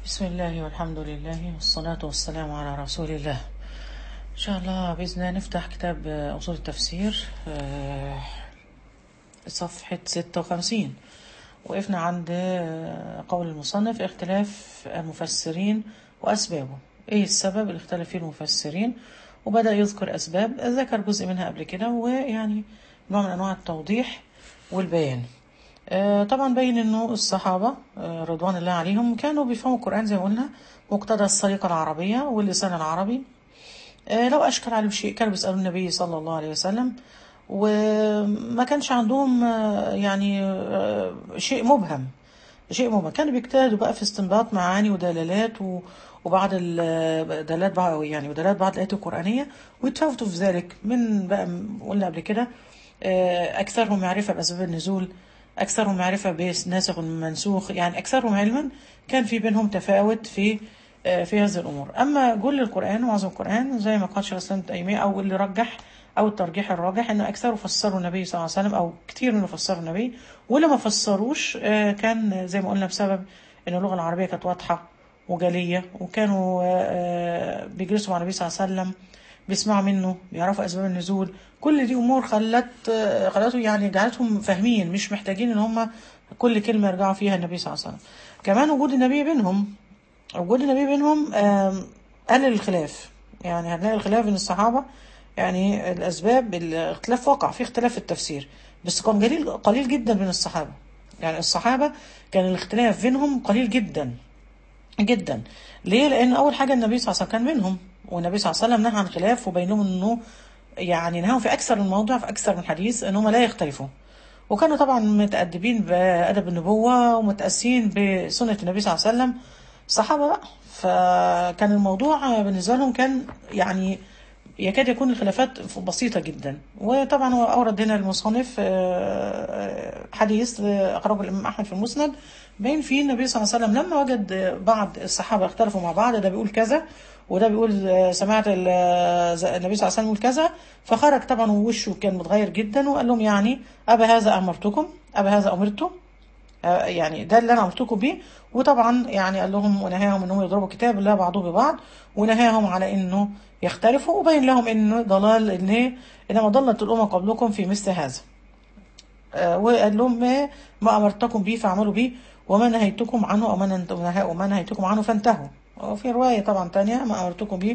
بسم الله والحمد لله والصلاة والسلام على رسول الله إن شاء الله بإذن الله نفتح كتاب أصول التفسير آه، صفحة 56 وقفنا عند آه، قول المصنف اختلاف المفسرين وأسبابه إيه السبب اللي اختلف فيه المفسرين وبدأ يذكر أسباب ذكر جزء منها قبل كده ويعني نوع من أنواع التوضيح والبيان آه، طبعا بين انه الصحابة آه، رضوان الله عليهم كانوا بيفهموا القرآن زي ما قلنا مقتضى السليقة العربية واللسان العربي آه، لو أشكل عليهم شيء كانوا بيسألوا النبي صلى الله عليه وسلم وما كانش عندهم آه، يعني آه، شيء مبهم شيء مبهم كانوا بيجتهدوا بقى في استنباط معاني ودلالات و وبعض الدلالات بعض يعني ودلالات بعض الآيات القرآنية ويتفاوتوا في ذلك من بقى قلنا قبل كده آه، أكثرهم معرفة بأسباب النزول أكثرهم معرفة بالناسخ والمنسوخ يعني أكثرهم علما كان في بينهم تفاوت في آه، في هذه الأمور أما كل القرآن ومعظم القرآن زي ما قال شيخ الإسلام ابن تيمية أو اللي رجح أو الترجيح الراجح إنه أكثر فسروا النبي صلى الله عليه وسلم أو كتير منه فسروا النبي واللي ما فسروش آه، كان زي ما قلنا بسبب إن اللغة العربية كانت واضحة وجلية وكانوا آه، آه، بيجلسوا مع النبي صلى الله عليه وسلم بيسمعوا منه بيعرفوا اسباب النزول كل دي امور خلت خلته يعني جعلتهم فاهمين مش محتاجين ان هم كل كلمه يرجعوا فيها النبي صلى الله عليه وسلم كمان وجود النبي بينهم وجود النبي بينهم آم، قلل الخلاف يعني هنلاقي الخلاف بين الصحابه يعني الاسباب الاختلاف وقع في اختلاف في التفسير بس كان قليل قليل جدا من الصحابه يعني الصحابه كان الاختلاف بينهم قليل جدا جدا ليه لان اول حاجه النبي صلى الله عليه وسلم كان منهم والنبي صلى الله عليه وسلم نهى عن خلاف وبينهم انه يعني نهاهم في اكثر من موضوع في اكثر من حديث انهم لا يختلفوا وكانوا طبعا متأدبين بأدب النبوة ومتأسين بسنة النبي صلى الله عليه وسلم صحابة بقى فكان الموضوع بالنسبة لهم كان يعني يكاد يكون الخلافات بسيطة جدا وطبعا هو أورد هنا المصنف آه، حديث آه، أخرجه الإمام أحمد في المسند بين فيه النبي صلى الله عليه وسلم لما وجد بعض الصحابة اختلفوا مع بعض ده بيقول كذا وده بيقول آه، سمعت ال- آه، النبي صلى الله عليه وسلم يقول كذا فخرج طبعا ووشه كان متغير جدا وقال لهم يعني أبا هذا أمرتكم أبا هذا أمرتم آه، يعني ده اللي انا امرتكم بيه وطبعا يعني قال لهم ونهاهم انهم يضربوا كتاب الله بعضهم ببعض ونهاهم على انه يختلفوا وبين لهم انه ضلال ان إيه؟ انما ضلت الامم قبلكم في مثل هذا آه، وقال لهم ما, ما امرتكم به فاعملوا به وما نهيتكم عنه او ما ننت- ونها- وما نهيتكم عنه فانتهوا وفي روايه طبعا تانية ما امرتكم به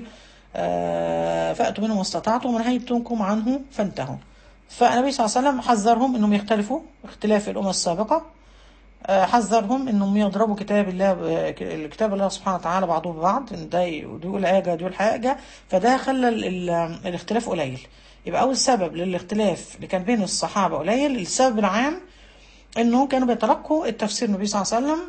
آه، فاتوا منه ما استطعتم وما نهيتكم عنه فانتهوا فالنبي صلى الله عليه وسلم حذرهم انهم يختلفوا اختلاف الامم السابقه آه، حذرهم انهم يضربوا كتاب الله ب- كتاب الله سبحانه وتعالى بعضهم ببعض إن ده يقول حاجه ده يقول حاجه فده خلى ال- ال- الاختلاف قليل يبقى اول سبب للاختلاف اللي كان بين الصحابه قليل السبب العام انه كانوا بيتلقوا التفسير النبي صلى الله عليه وسلم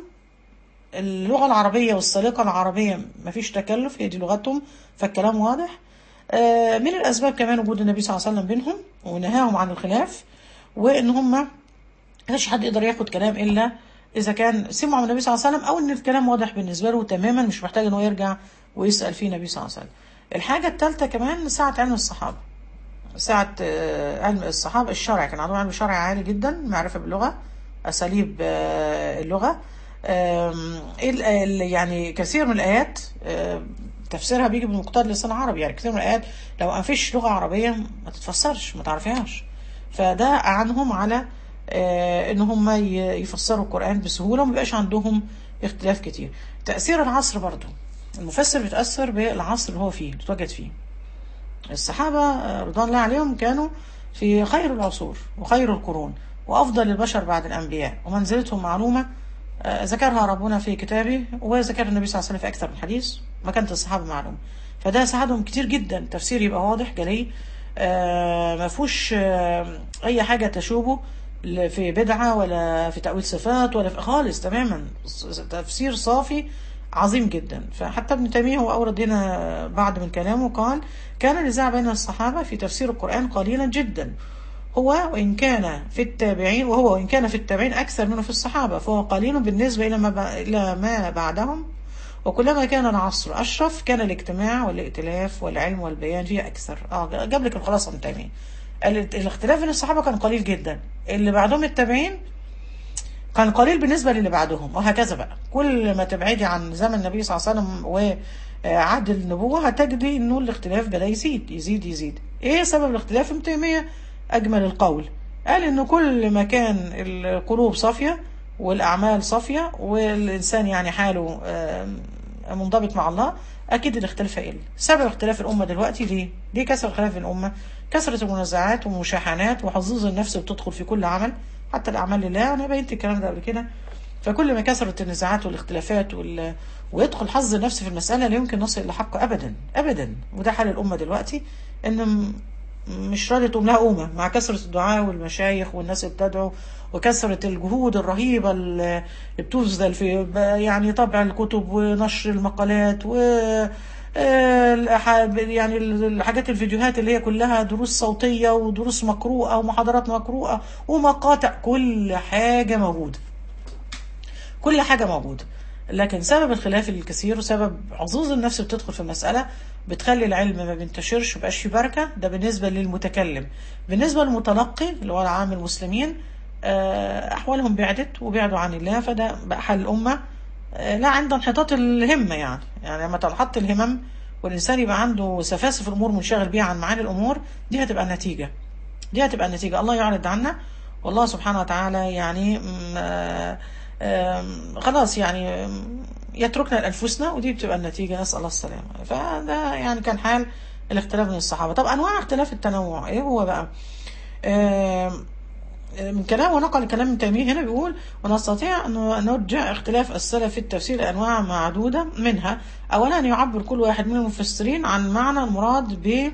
اللغه العربيه والسليقه العربيه مفيش تكلف هي دي لغتهم فالكلام واضح آه، من الاسباب كمان وجود النبي صلى الله عليه وسلم بينهم ونهاهم عن الخلاف وان هم مفيش حد يقدر ياخد كلام الا اذا كان سمعوا من النبي صلى الله عليه وسلم او ان الكلام واضح بالنسبه له تماما مش محتاج ان هو يرجع ويسال فيه النبي صلى الله عليه وسلم. الحاجه الثالثه كمان سعه علم الصحابه. سعه آه، علم الصحابه الشرع كان عندهم علم شرعي عالي جدا معرفه باللغه اساليب آه، اللغه آم، ال- ال- يعني كثير من الايات آه، تفسيرها بيجي بمقتضى اللسان العربي يعني كثير من الايات لو ما فيش لغه عربيه ما تتفسرش ما تعرفيهاش فده اعنهم على آه، ان هم ي- يفسروا القران بسهوله وما يبقاش عندهم اختلاف كتير تاثير العصر برضو المفسر بيتاثر بالعصر اللي هو فيه اللي اتوجد فيه الصحابة آه، رضوان الله عليهم كانوا في خير العصور وخير القرون وأفضل البشر بعد الأنبياء ومنزلتهم معلومة آه، ذكرها ربنا في كتابه وذكر النبي صلى الله عليه وسلم في أكثر من حديث مكانة الصحابة معلومة فده ساعدهم كتير جدا التفسير يبقى واضح جلي آه، ما فيهوش آه، أي حاجة تشوبه ل- في بدعة ولا في تأويل صفات ولا في خالص تماما ص- تفسير صافي عظيم جدا فحتى ابن تيمية هو أورد هنا بعد من كلامه قال كان النزاع بين الصحابة في تفسير القرآن قليلا جدا هو وإن كان في التابعين وهو وإن كان في التابعين أكثر منه في الصحابة فهو قليل بالنسبة إلى ما, ب... إلى ما بعدهم وكلما كان العصر أشرف كان الاجتماع والائتلاف والعلم والبيان فيه أكثر آه جاب لك الخلاصة من تيمية ال- الاختلاف بين الصحابة كان قليل جدا اللي بعدهم التابعين كان قليل بالنسبة للي بعدهم وهكذا بقى كل ما تبعدي عن زمن النبي صلى الله عليه وسلم وعهد النبوة هتجدي انه الاختلاف بدأ يزيد يزيد يزيد ايه سبب الاختلاف ابن تيمية اجمل القول قال انه كل ما كان القلوب صافية والاعمال صافية والانسان يعني حاله آم، منضبط مع الله اكيد الاختلاف هيقل سبب اختلاف الامه دلوقتي ليه ليه كثر اختلاف الامه كثره المنازعات والمشاحنات وحظوظ النفس بتدخل في كل عمل حتى الاعمال لله انا بينت الكلام ده قبل كده فكل ما كثرت النزاعات والاختلافات وال... ويدخل حظ النفس في المساله لا يمكن نصل الى حق ابدا ابدا وده حال الامه دلوقتي ان م- مش راضيه تقوم لها قومه مع كثره الدعاء والمشايخ والناس اللي بتدعو وكثره الجهود الرهيبه اللي بتبذل في ب- يعني طبع الكتب ونشر المقالات و آه، الأح- يعني الحاجات الفيديوهات اللي هي كلها دروس صوتية ودروس مقروءة ومحاضرات مقروءة ومقاطع كل حاجة موجودة كل حاجة موجودة لكن سبب الخلاف الكثير وسبب عظوظ النفس بتدخل في المسألة بتخلي العلم ما بينتشرش ومبقاش فيه بركة ده بالنسبة للمتكلم بالنسبة للمتلقي اللي هو العام المسلمين آه، أحوالهم بعدت وبعدوا عن الله فده بقى حال الأمة آه، لا عند انحطاط الهمة يعني يعني لما تنحط الهمم والإنسان يبقى عنده سفاسف الأمور منشغل بيها عن معاني الأمور دي هتبقى النتيجة دي هتبقى النتيجة الله يعرض عنا والله سبحانه وتعالى يعني م- آه، آم، خلاص يعني آم، يتركنا لأنفسنا ودي بتبقى النتيجة نسأل الله السلامة فده يعني كان حال الاختلاف بين الصحابة طب أنواع اختلاف التنوع إيه هو بقى آم، من كلام ونقل كلام ابن تيمية هنا بيقول ونستطيع أن نرجع اختلاف السلف في التفسير لأنواع معدودة منها أولا أن يعبر كل واحد من المفسرين عن معنى المراد ب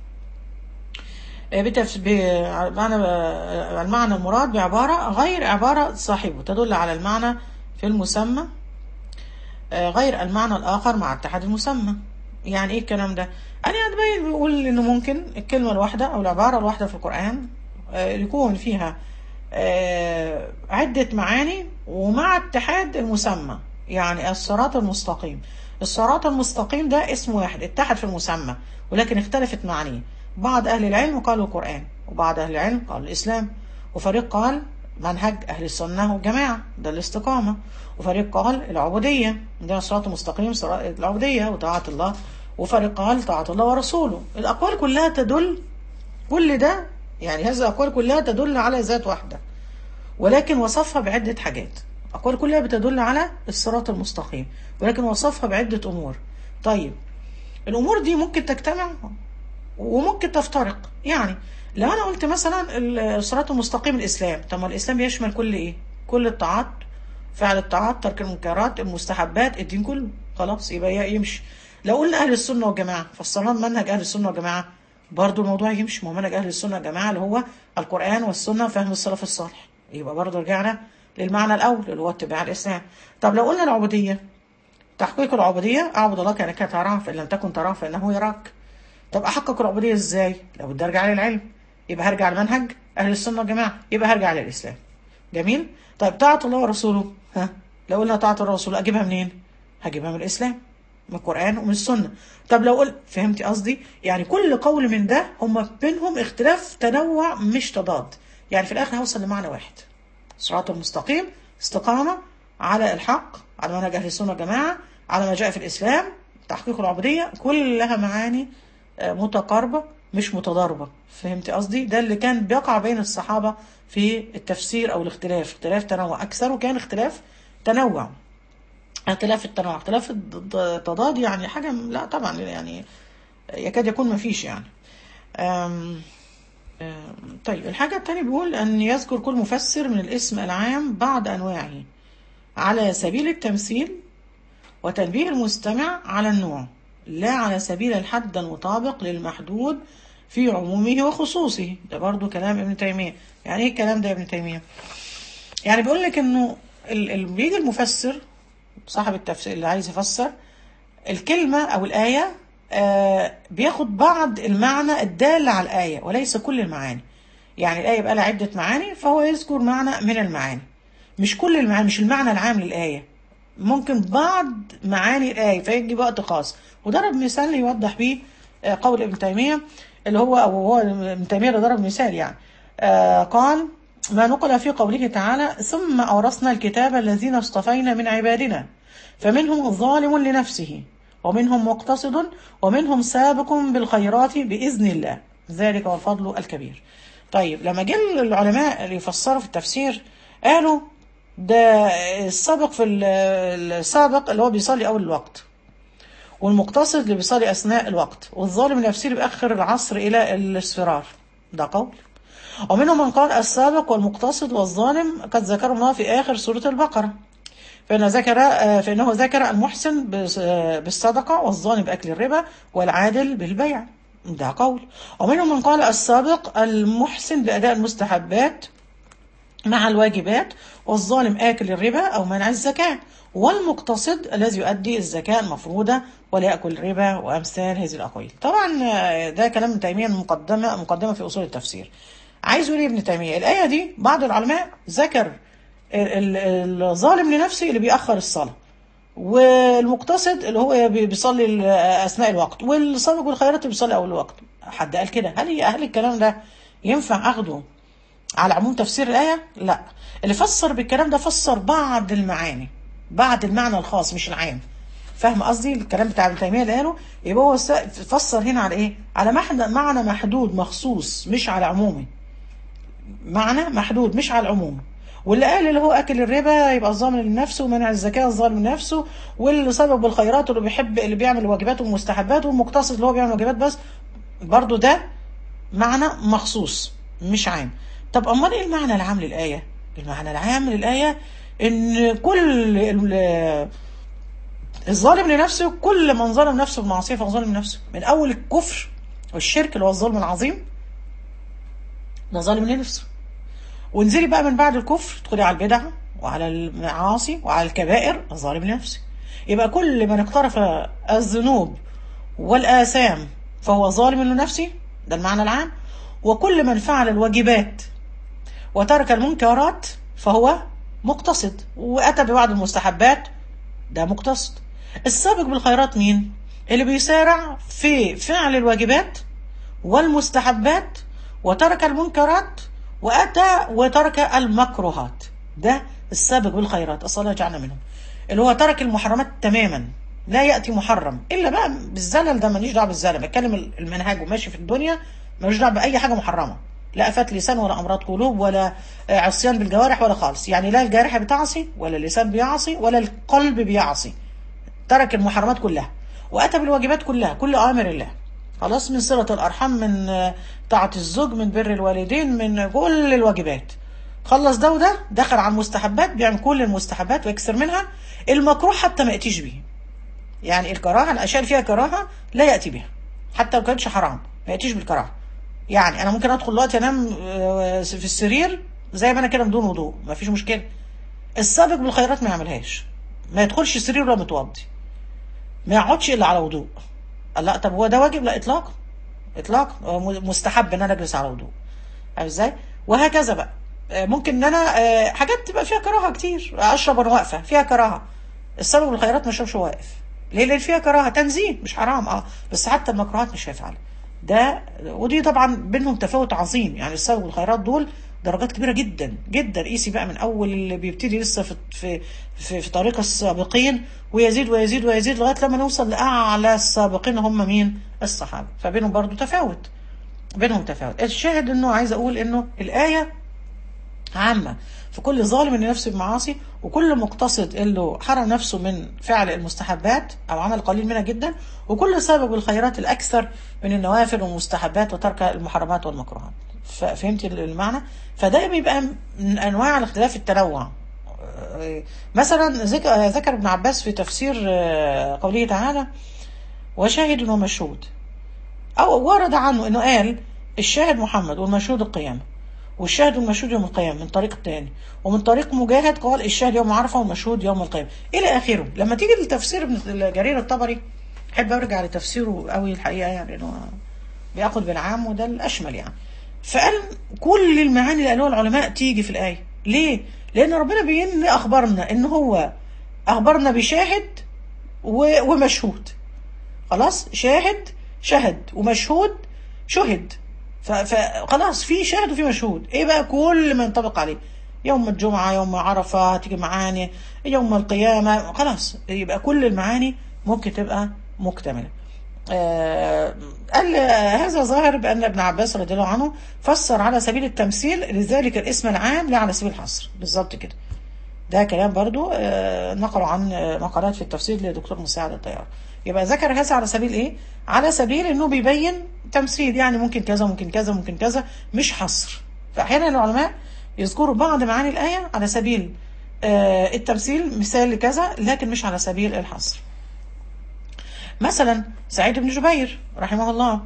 بتفس... بمعنى المعنى المراد بعبارة غير عبارة صاحبه تدل على المعنى في المسمى آه، غير المعنى الآخر مع اتحاد المسمى يعني ايه الكلام ده يعني هتبين بيقول انه ممكن الكلمة الواحدة او العبارة الواحدة في القرآن آه، يكون فيها آه، عدة معاني ومع اتحاد المسمى يعني الصراط المستقيم الصراط المستقيم ده اسم واحد اتحد في المسمى ولكن اختلفت معانيه بعض أهل العلم قالوا القرآن وبعض أهل العلم قالوا الإسلام وفريق قال منهج أهل السنة والجماعة ده الاستقامة وفريق قال العبودية ده الصراط المستقيم صراط العبودية وطاعة الله وفريق قال طاعة الله ورسوله الأقوال كلها تدل كل ده يعني هذه الأقوال كلها تدل على ذات واحدة ولكن وصفها بعدة حاجات الأقوال كلها بتدل على الصراط المستقيم ولكن وصفها بعدة أمور طيب الأمور دي ممكن تجتمع وممكن تفترق يعني لو أنا قلت مثلا الصراط المستقيم الإسلام طب ما الإسلام يشمل كل إيه كل الطاعات فعل الطاعات ترك المنكرات المستحبات الدين كله خلاص يبقى يمشي لو قلنا أهل السنة والجماعة فالصلاة منهج أهل السنة والجماعة برضو الموضوع يمشي ما هو منهج أهل السنة والجماعة اللي هو القرآن والسنة وفهم السلف الصالح يبقى برضو رجعنا للمعنى الأول اللي هو اتباع الإسلام طب لو قلنا العبودية تحقيق العبودية أعبد الله كأنك تراه فإن لم تكن تراه فإنه يراك طب أحقق العبودية إزاي؟ لابد أرجع للعلم يبقى هرجع لمنهج أهل السنة والجماعة يبقى هرجع للإسلام جميل؟ طيب طاعة الله ورسوله ها لو قلنا طاعة الله ورسوله أجيبها منين؟ هجيبها من الإسلام من القرآن ومن السنة طب لو قلت فهمتي قصدي؟ يعني كل قول من ده هم بينهم اختلاف تنوع مش تضاد يعني في الآخر هوصل لمعنى واحد صراط المستقيم استقامة على الحق على منهج أهل السنة والجماعة على ما جاء في الإسلام تحقيق العبودية كلها معاني متقاربة مش متضاربة فهمت قصدي ده اللي كان بيقع بين الصحابة في التفسير أو الاختلاف اختلاف تنوع أكثر وكان اختلاف تنوع اختلاف التنوع اختلاف التضاد يعني حاجة لا طبعا يعني يكاد يكون ما فيش يعني أم أم طيب الحاجة التانية بيقول أن يذكر كل مفسر من الاسم العام بعض أنواعه على سبيل التمثيل وتنبيه المستمع على النوع لا على سبيل الحد المطابق للمحدود في عمومه وخصوصه ده برضو كلام ابن تيمية يعني ايه الكلام ده يا ابن تيمية يعني بيقول لك انه ال... بيجي المفسر صاحب التفسير اللي عايز يفسر الكلمة او الآية آه بياخد بعض المعنى الدال على الآية وليس كل المعاني يعني الآية بقى لها عدة معاني فهو يذكر معنى من المعاني مش كل المعاني مش المعنى العام للآية ممكن بعض معاني الآية فيجي وقت خاص وضرب مثال يوضح بيه قول ابن تيمية اللي هو أو هو ابن تيمية اللي ضرب مثال يعني آه قال ما نقل في قوله تعالى ثم أورثنا الكتاب الذين اصطفينا من عبادنا فمنهم ظالم لنفسه ومنهم مقتصد ومنهم سابق بالخيرات بإذن الله ذلك هو الفضل الكبير طيب لما جه العلماء اللي يفسروا في التفسير قالوا ده السابق في ال- السابق اللي هو بيصلي أول الوقت والمقتصد اللي بيصلي أثناء الوقت والظالم النفسي اللي بيأخر العصر إلى الاصفرار ده قول ومنهم من قال السابق والمقتصد والظالم قد ذكر الله في آخر سورة البقرة فإن ذكر آه، فإنه ذكر المحسن بس- آه، بالصدقة والظالم بأكل الربا والعادل بالبيع ده قول ومنهم من قال السابق المحسن بأداء المستحبات مع الواجبات والظالم آكل الربا أو منع الزكاة والمقتصد الذي يؤدي الزكاة المفروضة ولا يأكل الربا وأمثال هذه الأقوال طبعا آه، ده كلام ابن تيمية مقدمة مقدمة في أصول التفسير عايز يقول إيه ابن تيمية الآية دي بعض العلماء ذكر ال- ال- الظالم لنفسه اللي بيأخر الصلاة والمقتصد اللي هو بي- بيصلي ال- أثناء الوقت والسابق بالخيرات اللي بيصلي أول الوقت حد قال كده هل هل الكلام ده ينفع أخده على عموم تفسير الآية؟ لا اللي فسر بالكلام ده فسر بعض المعاني بعض المعنى الخاص مش العام فاهم قصدي الكلام بتاع ابن تيمية اللي قاله يبقى هو س- فسر هنا على ايه على محد- معنى محدود مخصوص مش على عمومي معنى محدود مش على العموم واللي قال اللي هو اكل الربا يبقى الظالم لنفسه ومنع الزكاه الظالم لنفسه واللي سبق بالخيرات اللي بيحب اللي بيعمل واجبات ومستحبات والمقتصد اللي هو بيعمل واجبات بس برضو ده معنى مخصوص مش عام طب امال ايه المعنى العام للايه المعنى العام للايه ان كل ال- الظالم لنفسه كل من ظلم نفسه بمعصيه فهو ظالم لنفسه من اول الكفر والشرك اللي هو الظلم العظيم ده ظالم لنفسه وانزلي بقى من بعد الكفر تدخلي على البدع وعلى المعاصي وعلى الكبائر ظالم لنفسه يبقى كل من اقترف الذنوب والآثام فهو ظالم لنفسه ده المعنى العام وكل من فعل الواجبات وترك المنكرات فهو مقتصد وأتى ببعض المستحبات ده مقتصد السابق بالخيرات مين؟ اللي بيسارع في فعل الواجبات والمستحبات وترك المنكرات وأتى وترك المكروهات ده السابق بالخيرات أصلا الله يجعلنا منهم اللي هو ترك المحرمات تماما لا يأتي محرم إلا بقى بالزلل ده ماليش دعوة بالزلل بتكلم المنهج وماشي في الدنيا ماليش دعوة بأي حاجة محرمة لا أفات لسان ولا أمراض قلوب ولا آه، عصيان بالجوارح ولا خالص يعني لا الجارحة بتعصي ولا اللسان بيعصي ولا القلب بيعصي ترك المحرمات كلها واتى بالواجبات كلها كل اوامر الله خلاص من صله الارحام من آه، طاعه الزوج من بر الوالدين من كل الواجبات خلص ده وده دخل على المستحبات بيعمل كل المستحبات ويكسر منها المكروه حتى ما ياتيش بيه يعني الكراهه الاشياء اللي فيها كراهه لا ياتي بها حتى لو كانتش حرام ما ياتيش بالكراهه يعني انا ممكن ادخل دلوقتي انام آه، في السرير زي ما انا كده بدون وضوء ما فيش مشكله السابق بالخيرات ما يعملهاش ما يدخلش السرير ولا متوضي ما يقعدش الا على وضوء لا طب هو ده واجب لا اطلاقا اطلاقا هو م- مستحب ان انا اجلس على وضوء عارف ازاي وهكذا بقى آه، ممكن ان انا آه، حاجات تبقى فيها كراهه كتير اشرب وانا واقفه فيها كراهه السبب الخيرات ما اشربش واقف ليه لان فيها كراهه تنزيه مش حرام اه بس حتى المكروهات مش هيفعلها ده ودي طبعا بينهم تفاوت عظيم يعني السبب والخيرات دول درجات كبيره جدا جدا قيسي بقى من اول اللي بيبتدي لسه في في في, في طريق السابقين ويزيد ويزيد ويزيد لغايه لما نوصل لاعلى السابقين هم مين الصحابه فبينهم برضو تفاوت بينهم تفاوت الشاهد انه عايز اقول انه الايه عامة في كل ظالم لنفسه بمعاصي وكل مقتصد اللي حرم نفسه من فعل المستحبات أو عمل قليل منها جدا وكل سابق بالخيرات الأكثر من النوافل والمستحبات وترك المحرمات والمكروهات ف- فهمت المعنى؟ فده بيبقى من أنواع الاختلاف التنوع آه، مثلا ذك- ذكر ابن عباس في تفسير آه، قوله تعالى وشاهد ومشهود أو ورد عنه أنه قال الشاهد محمد والمشهود القيامة والشاهد والمشهود يوم القيامة من طريق تاني ومن طريق مجاهد قال الشاهد يوم عرفة والمشهود يوم القيامة إلى آخره لما تيجي لتفسير ابن جرير الطبري أحب أرجع لتفسيره قوي الحقيقة يعني إنه بياخد بالعام وده الأشمل يعني فقال كل المعاني اللي قالوها العلماء تيجي في الآية ليه؟ لأن ربنا بين أخبرنا إن هو أخبرنا بشاهد و- ومشهود خلاص شاهد شهد ومشهود شهد ف- فخلاص في شاهد وفي مشهود ايه بقى كل ما ينطبق عليه يوم الجمعة يوم عرفة هتيجي معاني يوم القيامة خلاص يبقى كل المعاني ممكن تبقى مكتملة آه، قال آه، هذا ظاهر بأن ابن عباس رضي الله عنه فسر على سبيل التمثيل لذلك الاسم العام لا على سبيل الحصر بالظبط كده ده كلام برضو آه، نقلوا عن آه، مقالات في التفسير لدكتور مساعد الطيار يبقى ذكر هذا على سبيل ايه على سبيل انه بيبين تمثيل يعني ممكن كذا ممكن كذا ممكن كذا مش حصر فاحيانا العلماء يذكروا بعض معاني الايه على سبيل آه، التمثيل مثال لكذا لكن مش على سبيل الحصر مثلا سعيد بن جبير رحمه الله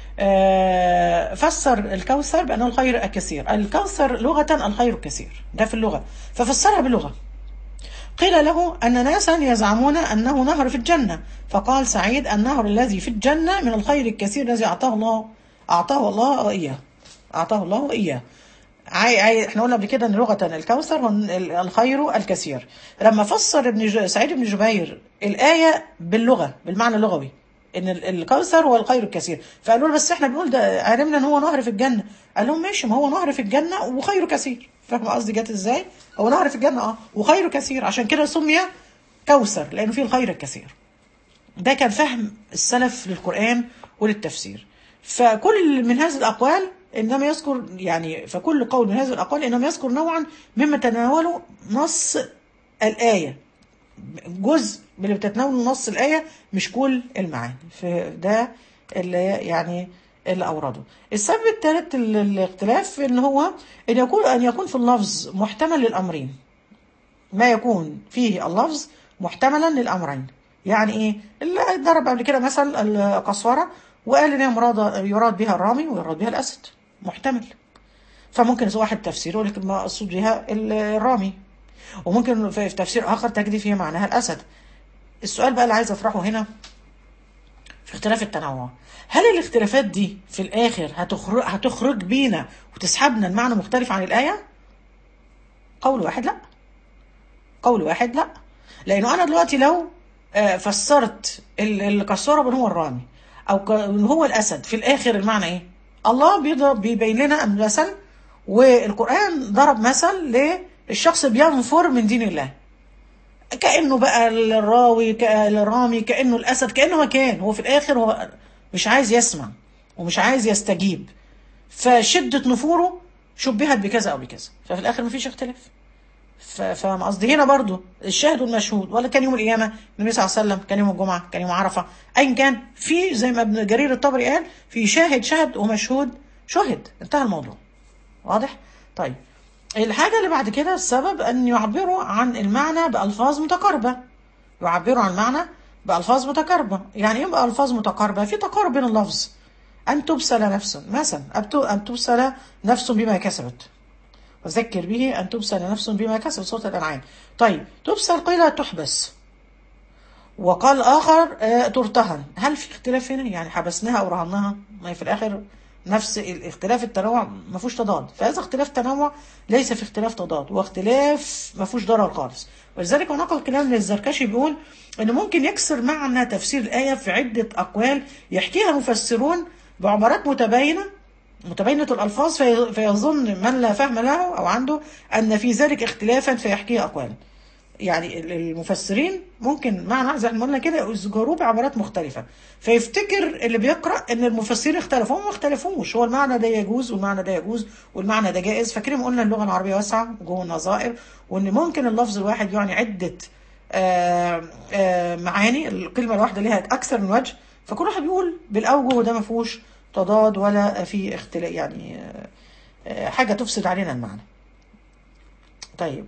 آه، فسر الكوثر بأنه الخير الكثير الكوثر لغة الخير الكثير ده في اللغة ففسرها باللغة قيل له أن ناسا يزعمون أنه نهر في الجنة فقال سعيد النهر الذي في الجنة من الخير الكثير الذي أعطاه الله أعطاه الله إياه أعطاه الله إياه عاي عاي احنا قلنا قبل كده ان لغه الكوثر هو ال- الخير الكثير لما فسر ابن ج... سعيد بن جبير الايه باللغه بالمعنى اللغوي ان ال- الكوثر هو الخير الكثير فقالوا له بس احنا بنقول ده عرفنا ان هو نهر في الجنه قال لهم ماشي ما هو نهر في الجنه وخيره كثير فاهم قصدي جت ازاي هو نهر في الجنه اه وخيره كثير عشان كده سمي كوثر لانه فيه الخير الكثير ده كان فهم السلف للقرآن وللتفسير فكل من هذه الأقوال إنما يذكر يعني فكل قول من هذه الأقوال إنما يذكر نوعا مما تناوله نص الآية جزء من اللي بتتناول نص الآية مش كل المعاني فده اللي يعني اللي أورده السبب الثالث ال- الاختلاف إن هو إن يكون أن يكون في اللفظ محتمل للأمرين ما يكون فيه اللفظ محتملا للامرين يعني ايه اللي ضرب قبل كده مثل القصوره وقال ان هي مراد يراد بها الرامي ويراد بها الاسد محتمل فممكن واحد تفسير يقول لك مقصود بها الرامي وممكن في في تفسير اخر تجدي فيه معناها الاسد السؤال بقى اللي عايز اطرحه هنا في اختلاف التنوع هل الاختلافات دي في الاخر هتخرج هتخرج بينا وتسحبنا المعنى مختلف عن الايه قول واحد لا قول واحد لا لانه انا دلوقتي لو آه، فسرت ال- الكساره بان هو الرامي او ك- ان هو الاسد في الاخر المعنى ايه الله بيضرب بيبين لنا مثل والقران ضرب مثل للشخص بينفر من دين الله كانه بقى الراوي ك- الرامي كانه الاسد كانه ما كان هو في الاخر هو مش عايز يسمع ومش عايز يستجيب فشده نفوره شبهت بكذا او بكذا ففي الاخر مفيش اختلاف ف- فاهم قصدي هنا برضو الشاهد والمشهود ولا كان يوم القيامه النبي صلى الله عليه وسلم كان يوم الجمعه كان يوم عرفه ايا كان في زي ما ابن جرير الطبري قال في شاهد شهد ومشهود شهد انتهى الموضوع واضح طيب الحاجه اللي بعد كده السبب ان يعبروا عن المعنى بالفاظ متقاربه يعبروا عن المعنى بالفاظ متقاربه يعني ايه بالفاظ متقاربه في تقارب بين اللفظ ان تبسل نفس مثلا أبت- ان تبسل نفس بما كسبت وذكر به أن تبسل نفس بما كسب سورة الأنعام طيب تبسل قيل تحبس وقال آخر آه، ترتهن هل في اختلاف هنا يعني حبسناها أو رهناها ما هي في الآخر نفس الاختلاف التنوع ما فيهوش تضاد فهذا اختلاف تنوع ليس في اختلاف تضاد واختلاف ما فيهوش ضرر خالص ولذلك هو نقل كلام للزركشي بيقول ان ممكن يكسر معنى تفسير الآية في عدة أقوال يحكيها مفسرون بعبارات متباينة متباينة الألفاظ في فيظن من لا فهم له أو عنده أن في ذلك اختلافا فيحكيه أقوال يعني ال- المفسرين ممكن معنى واحد زي ما قلنا كده يذكروه بعبارات مختلفة فيفتكر اللي بيقرأ أن المفسرين اختلفوا هم ما اختلفوش هو المعنى ده يجوز والمعنى ده يجوز والمعنى ده جائز فاكرين قلنا اللغة العربية واسعة وجوه النظائر وأن ممكن اللفظ الواحد يعني عدة آه، آه، معاني الكلمة الواحدة لها أكثر من وجه فكل واحد بيقول بالأوجه وده ما فيهوش تضاد ولا في اختلاف يعني آه، آه، حاجة تفسد علينا المعنى طيب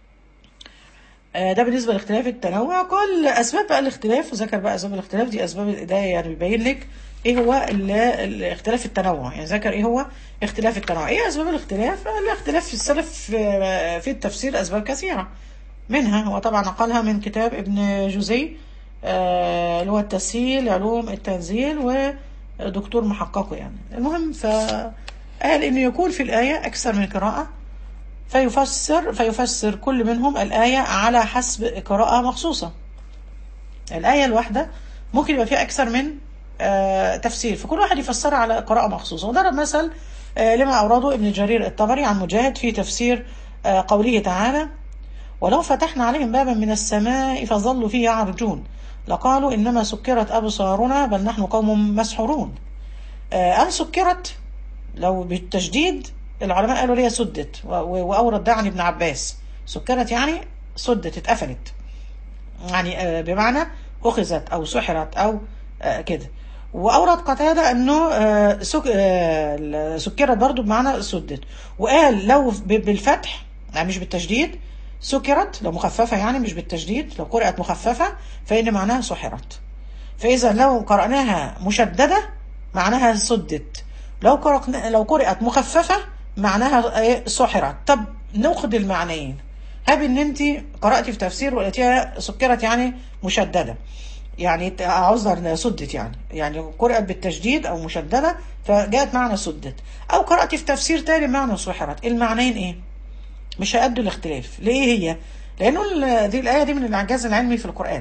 آه، ده بالنسبة لاختلاف التنوع قال أسباب بقى الاختلاف وذكر بقى أسباب الاختلاف دي أسباب ده يعني بيبين لك إيه هو ال- الاختلاف التنوع يعني ذكر إيه هو اختلاف التنوع إيه أسباب الاختلاف؟ الاختلاف في السلف في- في التفسير أسباب كثيرة منها هو طبعا نقلها من كتاب ابن جوزي آه، اللي هو التسهيل علوم التنزيل ودكتور محققه يعني المهم فقال إنه يكون في الآية أكثر من قراءة فيفسر فيفسر كل منهم الآية على حسب قراءة مخصوصة الآية الواحدة ممكن يبقى فيها أكثر من آه تفسير فكل واحد يفسرها على قراءة مخصوصة وضرب مثل آه لما أورده ابن جرير الطبري عن مجاهد في تفسير آه قوله تعالى ولو فتحنا عليهم بابا من السماء فظلوا فيه يعرجون لقالوا إنما سكرت أبصارنا بل نحن قوم مسحورون آه قال سكرت لو بالتشديد العلماء قالوا ليه سدت و- و- وأورد ده عن ابن عباس سكرت يعني سدت اتقفلت يعني آه، بمعنى أخذت أو سحرت أو آه، كده وأورد قتادة أنه آه، سك- آه، سكرت برضو بمعنى سدت وقال لو ب- بالفتح يعني مش بالتشديد سكرت لو مخففة يعني مش بالتشديد لو قرأت مخففة فإن معناها سحرت فإذا لو قرأناها مشددة معناها سدت لو قرأنا لو قرأت مخففة معناها إيه؟ سحرت طب ناخد المعنيين هاب ان انت قرأتي في تفسير ولقيتيها سكرت يعني مشددة يعني عذر سدت يعني يعني قرأت بالتشديد او مشددة فجاءت معنى سدت او قرأتي في تفسير تاني معنى سحرت المعنيين ايه مش هيأدوا الاختلاف ليه هي لانه ال- دي الايه دي من الاعجاز العلمي في القران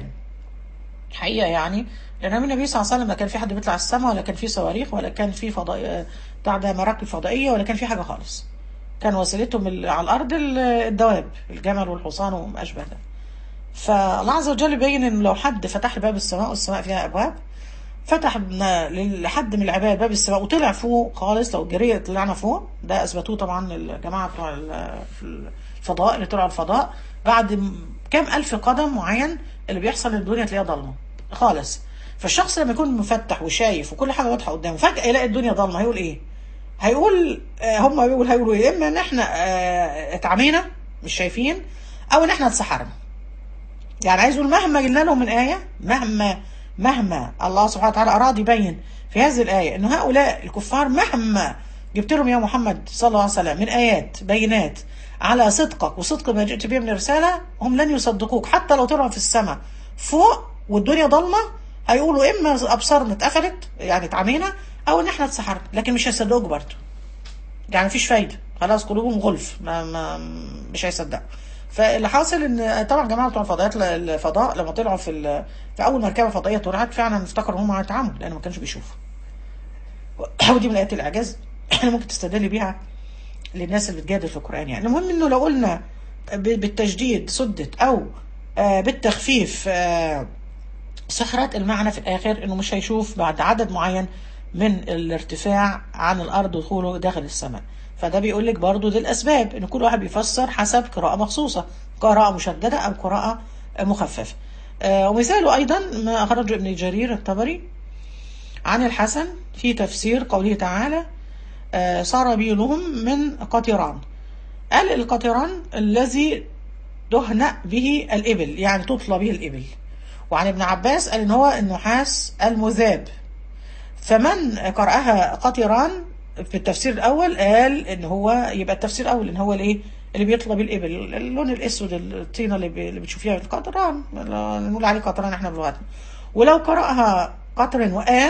حقيقه يعني لان النبي صلى الله عليه وسلم ما كان في حد بيطلع السماء ولا كان في صواريخ ولا كان في فضاء بتاع ده مراكب فضائيه ولا كان في حاجه خالص كان وسيلتهم ال- على الارض ال- الدواب الجمل والحصان وما اشبه ده فالله عز وجل يبين ان لو حد فتح باب السماء والسماء فيها ابواب فتح من- لحد من العباد باب السماء وطلع فوق خالص لو الجريه طلعنا فوق ده اثبتوه طبعا الجماعه بتوع ال- في الفضاء اللي طلعوا الفضاء بعد م- كام الف قدم معين اللي بيحصل الدنيا تلاقيها ضلمه خالص فالشخص لما يكون مفتح وشايف وكل حاجه واضحه قدامه فجاه يلاقي الدنيا ضلمه هيقول ايه؟ هيقول آه، هم بيقول هيقولوا ايه؟ اما ان احنا آه، اتعمينا مش شايفين او ان احنا اتسحرنا يعني عايز يقول مهما جبنا لهم من آية مهما مهما الله سبحانه وتعالى أراد يبين في هذه الآية أن هؤلاء الكفار مهما جبت لهم يا محمد صلى الله عليه وسلم من آيات بينات على صدقك وصدق ما جئت به من الرسالة هم لن يصدقوك حتى لو طلعوا في السماء فوق والدنيا ضلمة هيقولوا إما أبصارنا اتقفلت يعني اتعمينا أو إن إحنا اتسحرنا لكن مش هيصدقوك برضه يعني مفيش فايدة خلاص قلوبهم غلف ما ما مش هيصدقوا فاللي حاصل ان طبعا جماعه بتوع الفضائيات الفضاء لما طلعوا في ال- في اول مركبه فضائيه طلعت فعلا افتكروا هم هيتعاموا لان ما كانش بيشوفوا ودي من ايات الاعجاز اللي ممكن تستدل بيها للناس اللي بتجادل في القران يعني المهم انه لو قلنا ب- بالتجديد سدت او آه، بالتخفيف آه، سحرت المعنى في الاخر انه مش هيشوف بعد عدد معين من الارتفاع عن الارض ودخوله داخل السماء فده بيقول لك برضو دي الاسباب ان كل واحد بيفسر حسب قراءه مخصوصه قراءه مشدده او قراءه مخففه آه، ومثاله ايضا ما اخرجه ابن جرير الطبري عن الحسن في تفسير قوله تعالى آه، سرابيلهم من قطران قال القطران الذي تهنأ به الإبل يعني تطلى به الإبل وعن ابن عباس قال إن هو النحاس المذاب فمن قرأها قطران في التفسير الأول قال إن هو يبقى التفسير الأول إن هو الإيه اللي بيطلى بيه الإبل اللون الأسود الطينة اللي, بي- اللي بتشوفيها القطران نقول عليه قطران إحنا بلغتنا ولو قرأها قطر وآن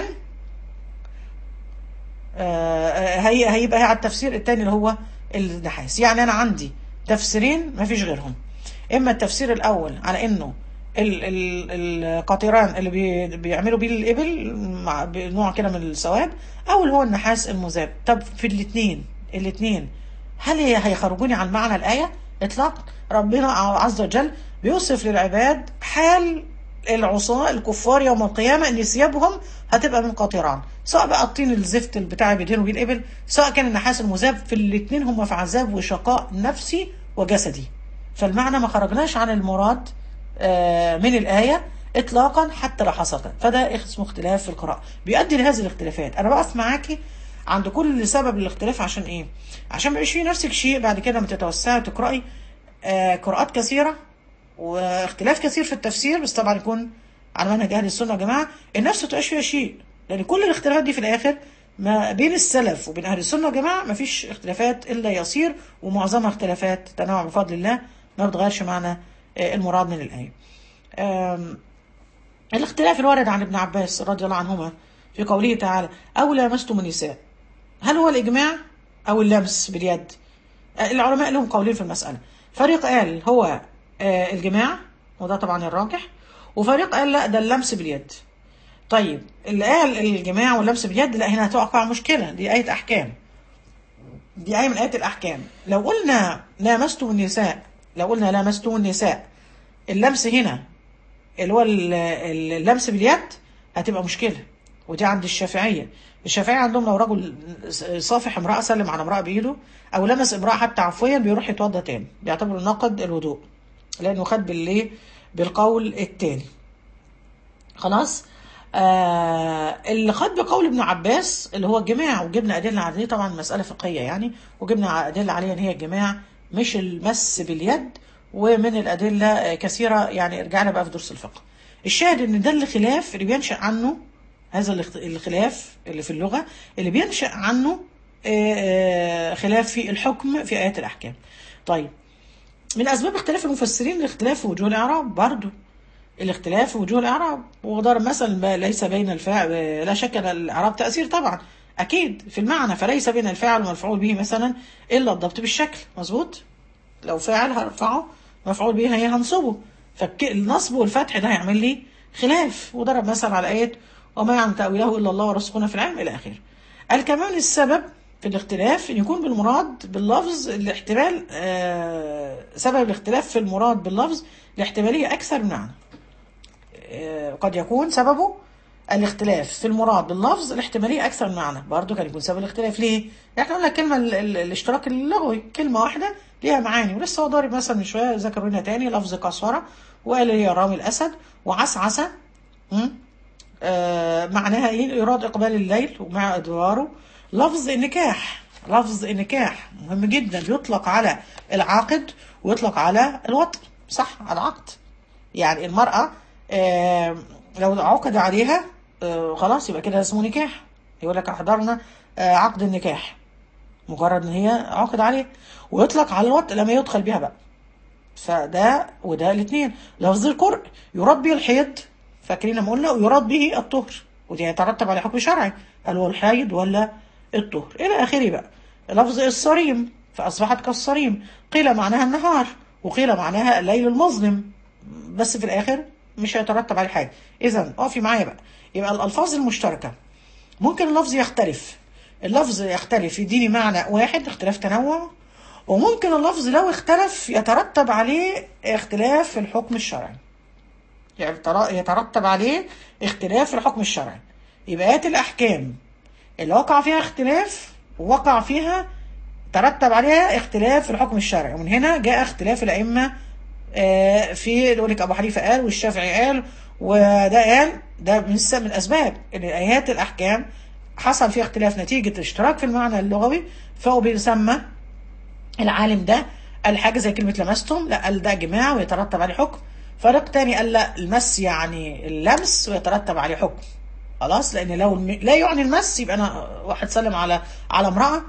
آه، هي هيبقى على التفسير الثاني اللي هو النحاس يعني انا عندي تفسيرين ما فيش غيرهم اما التفسير الاول على انه ال- ال- القطران اللي بي بيعملوا بيه الابل مع بنوع كده من السواد او اللي هو النحاس المذاب طب في الاثنين الاثنين هل هي هيخرجوني عن معنى الايه اطلاقا ربنا عز وجل بيوصف للعباد حال العصاة الكفار يوم القيامة ان ثيابهم هتبقى من قطران سواء بقى الطين الزفت اللي بتاع بيدهنوا بيه الابل سواء كان النحاس المذاب في الاثنين هم في عذاب وشقاء نفسي وجسدي فالمعنى ما خرجناش عن المراد آه، من الآية إطلاقا حتى لو حصل كده. فده اسمه اختلاف في القراءة بيؤدي لهذه الاختلافات أنا بقف معاكي عند كل سبب الاختلاف عشان إيه؟ عشان ما يبقاش في نفسك شيء بعد كده لما تتوسعي وتقرأي آه، قراءات كثيرة واختلاف كثير في التفسير بس طبعا يكون على منهج اهل السنه يا جماعه النفس ما تبقاش فيها شيء لان كل الاختلافات دي في الاخر ما بين السلف وبين اهل السنه يا جماعه ما فيش اختلافات الا يسير ومعظمها اختلافات تنوع بفضل الله ما بتغيرش معنى آه، المراد من الايه. آم، الاختلاف الوارد عن ابن عباس رضي الله عنهما في قوله تعالى او لامستم النساء هل هو الاجماع او اللمس باليد؟ آه، العلماء لهم قولين في المساله فريق قال هو آه، الجماع وده طبعا الراجح وفريق قال لا ده اللمس باليد طيب اللي قال الجماع واللمس باليد لا هنا هتوقع مشكله دي ايه احكام دي آية من آيات الأحكام لو قلنا لامستم النساء لو قلنا لامستم النساء اللمس هنا اللي هو ال- ال- اللمس باليد هتبقى مشكلة ودي عند الشافعية الشافعية عندهم لو رجل صافح امرأة سلم على امرأة بإيده أو لمس امرأة حتى عفويا بيروح يتوضى تاني بيعتبر ناقض الوضوء لأنه خد بالليه بالقول التاني خلاص آه اللي خد بقول ابن عباس اللي هو الجماع وجبنا ادله عليه طبعا مساله فقهيه يعني وجبنا ادله عليها ان هي الجماع مش المس باليد ومن الادله آه، كثيره يعني رجعنا بقى في درس الفقه الشاهد ان ده الخلاف اللي بينشا عنه هذا الاخت- الخلاف اللي في اللغه اللي بينشا عنه آه، آه، خلاف في الحكم في ايات الاحكام طيب من اسباب اختلاف المفسرين الاختلاف في وجوه الاعراب برضو الاختلاف في وجوه الاعراب وضرب مثل ما ليس بين الفاعل لا شك ان الاعراب تاثير طبعا اكيد في المعنى فليس بين الفاعل والمفعول به مثلا الا الضبط بالشكل مظبوط لو فاعل هرفعه مفعول به هي هنصبه فالنصب والفتح ده هيعمل لي خلاف وضرب مثل على ايه وما يعلم تاويله الا الله ورسخنا في العلم الى اخره قال كمان السبب في الاختلاف ان يكون بالمراد باللفظ الاحتمال آه سبب الاختلاف في المراد باللفظ الاحتماليه اكثر من معنى آه، قد يكون سببه الاختلاف في المراد باللفظ الاحتمالية أكثر من معنى برضه كان يكون سبب الاختلاف ليه؟ احنا قلنا الكلمة ال- ال- الاشتراك اللغوي كلمة واحدة ليها معاني ولسه هو ضارب مثلا من شوية ذكروا لنا تاني لفظ قصورة وقال هي رامي الأسد وعسعسة م? آه معناها ايه يراد اقبال الليل ومع ادواره لفظ النكاح لفظ النكاح مهم جدا يطلق على العاقد ويطلق على الوطن صح على العقد يعني المرأة آه لو عقد عليها آه خلاص يبقى كده اسمه نكاح يقول لك احضرنا آه عقد النكاح مجرد ان هي عقد عليه ويطلق على الوطن لما يدخل بها بقى فده وده الاثنين لفظ القرء يراد به الحيض فاكرين لما قلنا ويراد به الطهر ودي يترتب على حكم شرعي هل هو الحيض ولا الطهر الى اخره بقى لفظ الصريم فاصبحت كالصريم قيل معناها النهار وقيل معناها الليل المظلم بس في الاخر مش هيترتب عليه حاجه اذا اقفي معايا بقى يبقى الالفاظ المشتركه ممكن اللفظ يختلف اللفظ يختلف يديني معنى واحد اختلاف تنوع وممكن اللفظ لو اختلف يترتب عليه اختلاف في الحكم الشرعي يعني ترا- يترتب عليه اختلاف في الحكم الشرعي يبقى آيات الأحكام اللي وقع فيها اختلاف وقع فيها ترتب عليها اختلاف في الحكم الشرعي ومن هنا جاء اختلاف الأئمة آه، في يقول لك أبو حنيفة قال والشافعي قال وده قال ده من الس- من الأسباب إن آيات الأحكام حصل فيها اختلاف نتيجة اشتراك في المعنى اللغوي فهو بيسمى العالم ده قال حاجة زي كلمة لمستم لا قال ده جماع ويترتب عليه حكم فريق تاني قال لا المس يعني اللمس ويترتب عليه حكم خلاص لان لو الم... لا يعني المس يبقى انا واحد سلم على على امراه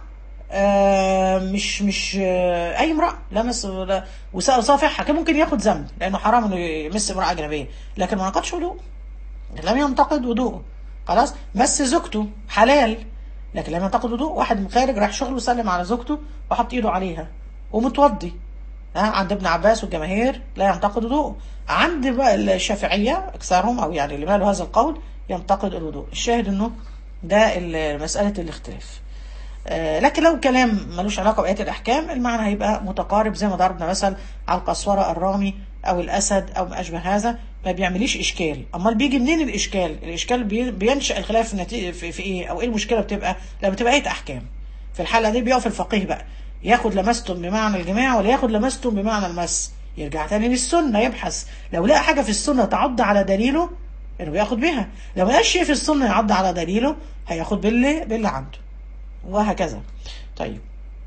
آه مش مش آه اي امراه لمس ولا- وس- وصافحها كان ممكن ياخد ذنب لانه حرام انه يمس امراه اجنبيه لكن ما نقضش وضوء لم ينتقد وضوءه خلاص مس زوجته حلال لكن لم ينتقد وضوء واحد خارج راح شغله وسلم على زوجته وحط ايده عليها ومتوضي ها عند ابن عباس والجماهير لا ينتقد وضوء عند بقى الشافعيه اكثرهم او يعني اللي ماله هذا القول ينتقد الوضوء الشاهد انه ده ال- مساله الاختلاف آه، لكن لو كلام ملوش علاقه بايات الاحكام المعنى هيبقى متقارب زي ما ضربنا مثل على القسوره الرامي او الاسد او ما اشبه هذا ما بيعمليش اشكال امال بيجي منين الاشكال الاشكال بي- بينشا الخلاف في, نتيجة في, في ايه او ايه المشكله بتبقى لما بتبقى ايه احكام في الحاله دي بيقف الفقيه بقى ياخد لمستم بمعنى الجماع ولا ياخد لمستم بمعنى المس يرجع تاني للسنه يبحث لو لقى حاجه في السنه تعض على دليله انه بياخد بيها لو ما لقاش شيء في السنه يعض على دليله هياخد باللي باللي عنده وهكذا طيب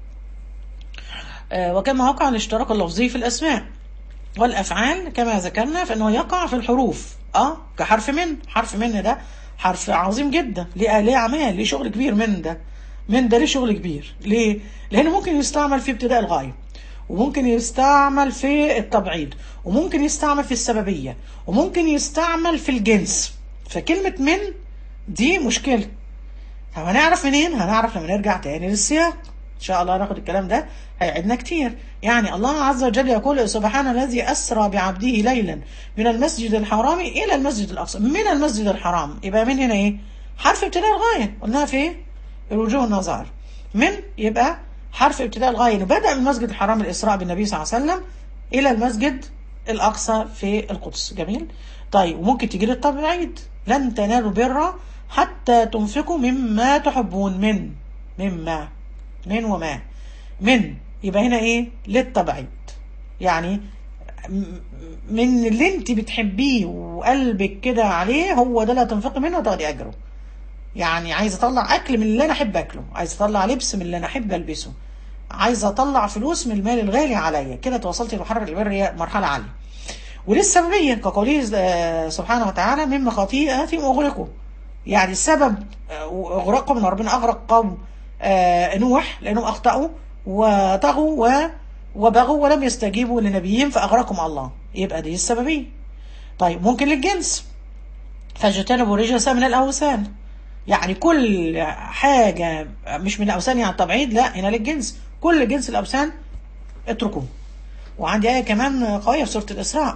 آه وكما وقع الاشتراك اللفظي في الأسماء والأفعال كما ذكرنا فإنه يقع في الحروف اه كحرف من حرف من ده حرف عظيم جدا ليه ليه أعمال ليه شغل كبير من ده من ده ليه شغل كبير ليه لأنه ممكن يستعمل في ابتداء الغاية وممكن يستعمل في التبعيض وممكن يستعمل في السببية وممكن يستعمل في الجنس فكلمة من دي مشكلة طب هنعرف منين؟ هنعرف لما نرجع تاني للسياق ان شاء الله ناخد الكلام ده هيعدنا كتير يعني الله عز وجل يقول سبحان الذي اسرى بعبده ليلا من المسجد الحرام الى المسجد الاقصى من المسجد الحرام يبقى من هنا ايه حرف ابتداء الغايه قلناها في ايه الوجوه النظائر من يبقى حرف ابتداء الغايه بدا من المسجد الحرام الاسراء بالنبي صلى الله عليه وسلم الى المسجد الاقصى في القدس جميل طيب وممكن تيجي لي التبعيد لن تنالوا بر حتى تنفقوا مما تحبون من مما من وما من يبقى هنا ايه للتبعيد يعني من اللي انت بتحبيه وقلبك كده عليه هو ده اللي هتنفقي منه وتاخدي اجره يعني عايز اطلع اكل من اللي انا احب اكله عايز اطلع لبس من اللي انا احب البسه عايز اطلع فلوس من المال الغالي عليا كده توصلت لمرحله البر هي مرحله عاليه وللسببيه كقوله سبحانه وتعالى مما خطيئاتهم اغرقوا يعني السبب اغرقهم ان ربنا اغرق قوم نوح لانهم اخطاوا وطغوا و وبغوا ولم يستجيبوا لنبيهم فاغرقهم الله يبقى دي السببيه طيب ممكن للجنس فاجتنبوا رجس من الاوثان يعني كل حاجة مش من الأوثان يعني التبعيد لا هنا للجنس كل جنس الأوثان اتركوه وعندي آية كمان قوية في سورة الإسراء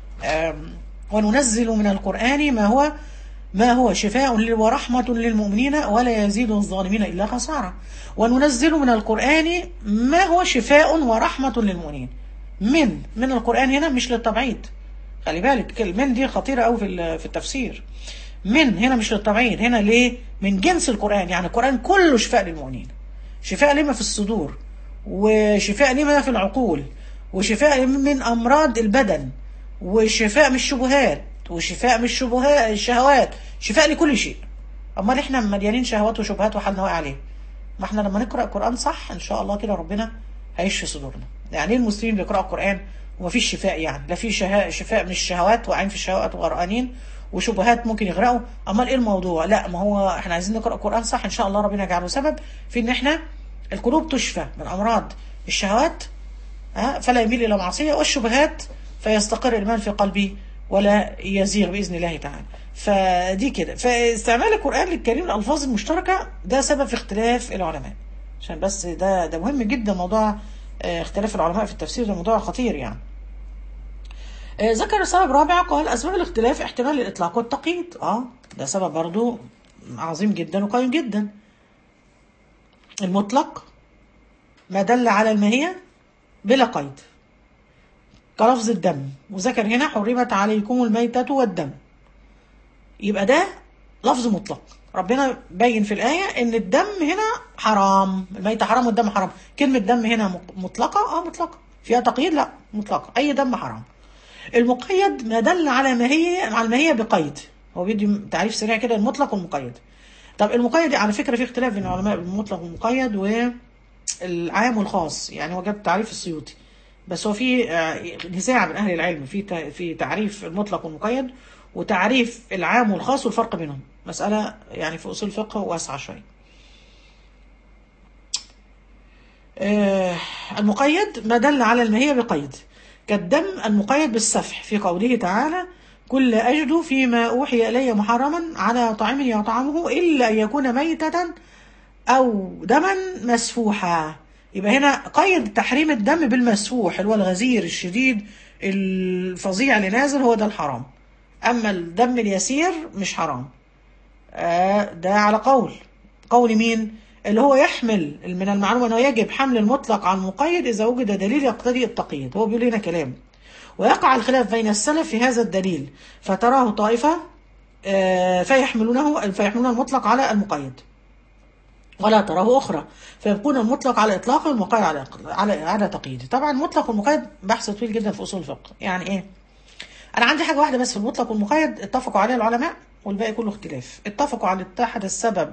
وننزل من القرآن ما هو ما هو شفاء ورحمة للمؤمنين ولا يزيد الظالمين إلا خسارة وننزل من القرآن ما هو شفاء ورحمة للمؤمنين من من القرآن هنا مش للتبعيد خلي بالك من دي خطيرة أوي في في التفسير من هنا مش للتبعيد هنا ليه من جنس القرآن يعني القرآن كله شفاء للمؤمنين شفاء لما في الصدور وشفاء لما في العقول وشفاء من أمراض البدن وشفاء من الشبهات وشفاء من الشبهات الشهوات شفاء لكل شيء امال احنا مليانين شهوات وشبهات وحالنا واقع عليه ما احنا لما نقرا القران صح ان شاء الله كده ربنا هيشفي صدورنا يعني ايه المسلمين بيقراوا القران ومفيش شفاء يعني لا في شفاء من الشهوات واقعين في الشهوات وغرقانين وشبهات ممكن يغرقوا امال ايه الموضوع لا ما هو احنا عايزين نقرا القران صح ان شاء الله ربنا يجعله سبب في ان احنا القلوب تشفى من امراض الشهوات فلا يميل الى معصيه والشبهات فيستقر الايمان في قلبي ولا يزيغ باذن الله تعالى فدي كده فاستعمال القران الكريم الالفاظ المشتركه ده سبب في اختلاف العلماء عشان بس ده ده مهم جدا موضوع اختلاف العلماء في التفسير ده موضوع خطير يعني ذكر سبب رابع قال اسباب الاختلاف احتمال الاطلاق والتقييد اه ده سبب برضو عظيم جدا وقوي جدا المطلق ما دل على الماهيه بلا قيد كلفظ الدم وذكر هنا حرمت عليكم الميتة والدم يبقى ده لفظ مطلق ربنا بين في الآية إن الدم هنا حرام الميتة حرام والدم حرام كلمة دم هنا مطلقة اه مطلقة فيها تقييد لا مطلقة أي دم حرام المقيد ما دل على ما هي على ما هي بقيد هو بيدي تعريف سريع كده المطلق والمقيد طب المقيد على فكرة في اختلاف بين العلماء المطلق والمقيد والعام والخاص يعني هو جاب تعريف السيوطي بس هو في نزاع من اهل العلم في في تعريف المطلق والمقيد وتعريف العام والخاص والفرق بينهم مسألة يعني في أصول الفقه واسعة شوية المقيد ما دل على الماهية بقيد كالدم المقيد بالسفح في قوله تعالى كل أجد فيما أوحي إلي محرما على طعام يطعمه إلا أن يكون ميتة أو دما مسفوحا يبقى هنا قيد تحريم الدم بالمسفوح اللي هو الغزير الشديد الفظيع اللي نازل هو ده الحرام اما الدم اليسير مش حرام آه ده على قول قول مين اللي هو يحمل من المعلومة انه يجب حمل المطلق على المقيد اذا وجد دليل يقتضي التقييد هو بيقول هنا كلام ويقع الخلاف بين السلف في هذا الدليل فتراه طائفة آه فيحملونه فيحملون المطلق على المقيد ولا تراه أخرى فيبقون المطلق على إطلاقه والمقيد على على على تقييده طبعا المطلق والمقيد بحث طويل جدا في أصول الفقه يعني إيه أنا عندي حاجة واحدة بس في المطلق والمقيد اتفقوا عليها العلماء والباقي كله اختلاف اتفقوا على اتحاد السبب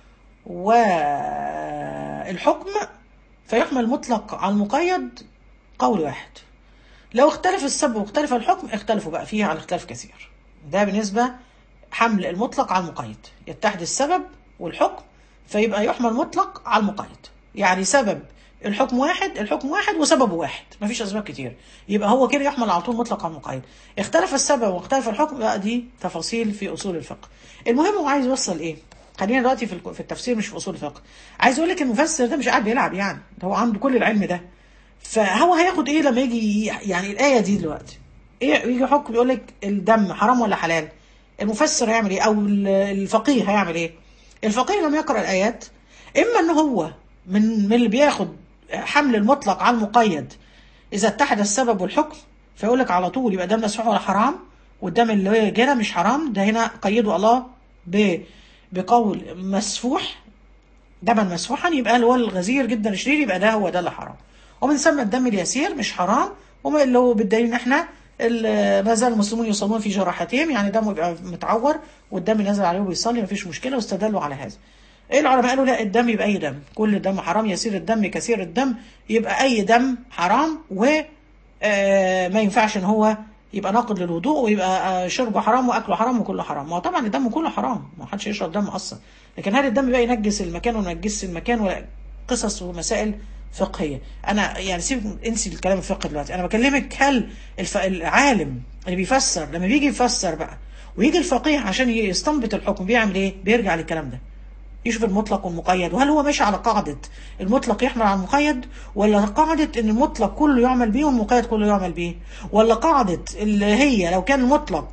والحكم فيحمل المطلق على المقيد قول واحد لو اختلف السبب واختلف الحكم اختلفوا بقى فيها على اختلاف كثير ده بالنسبة حمل المطلق على المقيد يتحد السبب والحكم فيبقى يحمل مطلق على المقيد يعني سبب الحكم واحد الحكم واحد وسببه واحد مفيش اسباب كتير يبقى هو كده يحمل على طول مطلق على المقيد اختلف السبب واختلف الحكم بقى دي تفاصيل في اصول الفقه المهم هو عايز يوصل ايه خلينا دلوقتي في الك- في التفسير مش في اصول الفقه عايز اقول لك المفسر ده مش قاعد بيلعب يعني ده هو عنده كل العلم ده فهو هياخد ايه لما يجي يعني الايه دي دلوقتي ايه يجي حكم يقول لك الدم حرام ولا حلال المفسر هيعمل ايه او ال- الفقيه هيعمل ايه الفقيه لما يقرا الايات اما ان هو من من اللي بياخد حمل المطلق على المقيد اذا اتحد السبب والحكم فيقول لك على طول يبقى دم مسفوح ولا حرام والدم اللي هو جرى مش حرام ده هنا قيده الله ب بقول مسفوح دما مسفوحا يبقى اللي هو الغزير جدا شرير يبقى ده هو ده اللي حرام ومن ثم الدم اليسير مش حرام وما اللي هو بالدليل ان احنا ال- ما زال المسلمون يصلون في جراحتهم يعني دمه يبقى متعور والدم نازل عليه وبيصلي مفيش مشكله واستدلوا على هذا ايه العلماء قالوا لا الدم يبقى اي دم كل الدم حرام يسير الدم كثير الدم يبقى اي دم حرام و آه، ما ينفعش ان هو يبقى ناقض للوضوء ويبقى آه، شربه حرام واكله حرام وكله حرام ما هو طبعا الدم كله حرام ما حدش يشرب دم اصلا لكن هل الدم بقى ينجس المكان وما ينجسش المكان ولا قصص ومسائل فقهيه انا يعني سيب انسي الكلام الفقهي دلوقتي انا بكلمك هل الف... العالم اللي بيفسر لما بيجي يفسر بقى ويجي الفقيه عشان يستنبط الحكم بيعمل ايه بيرجع للكلام ده يشوف المطلق والمقيد وهل هو ماشي على قاعدة المطلق يحمل على المقيد ولا قاعدة ان المطلق كله يعمل به والمقيد كله يعمل به ولا قاعدة اللي هي لو كان المطلق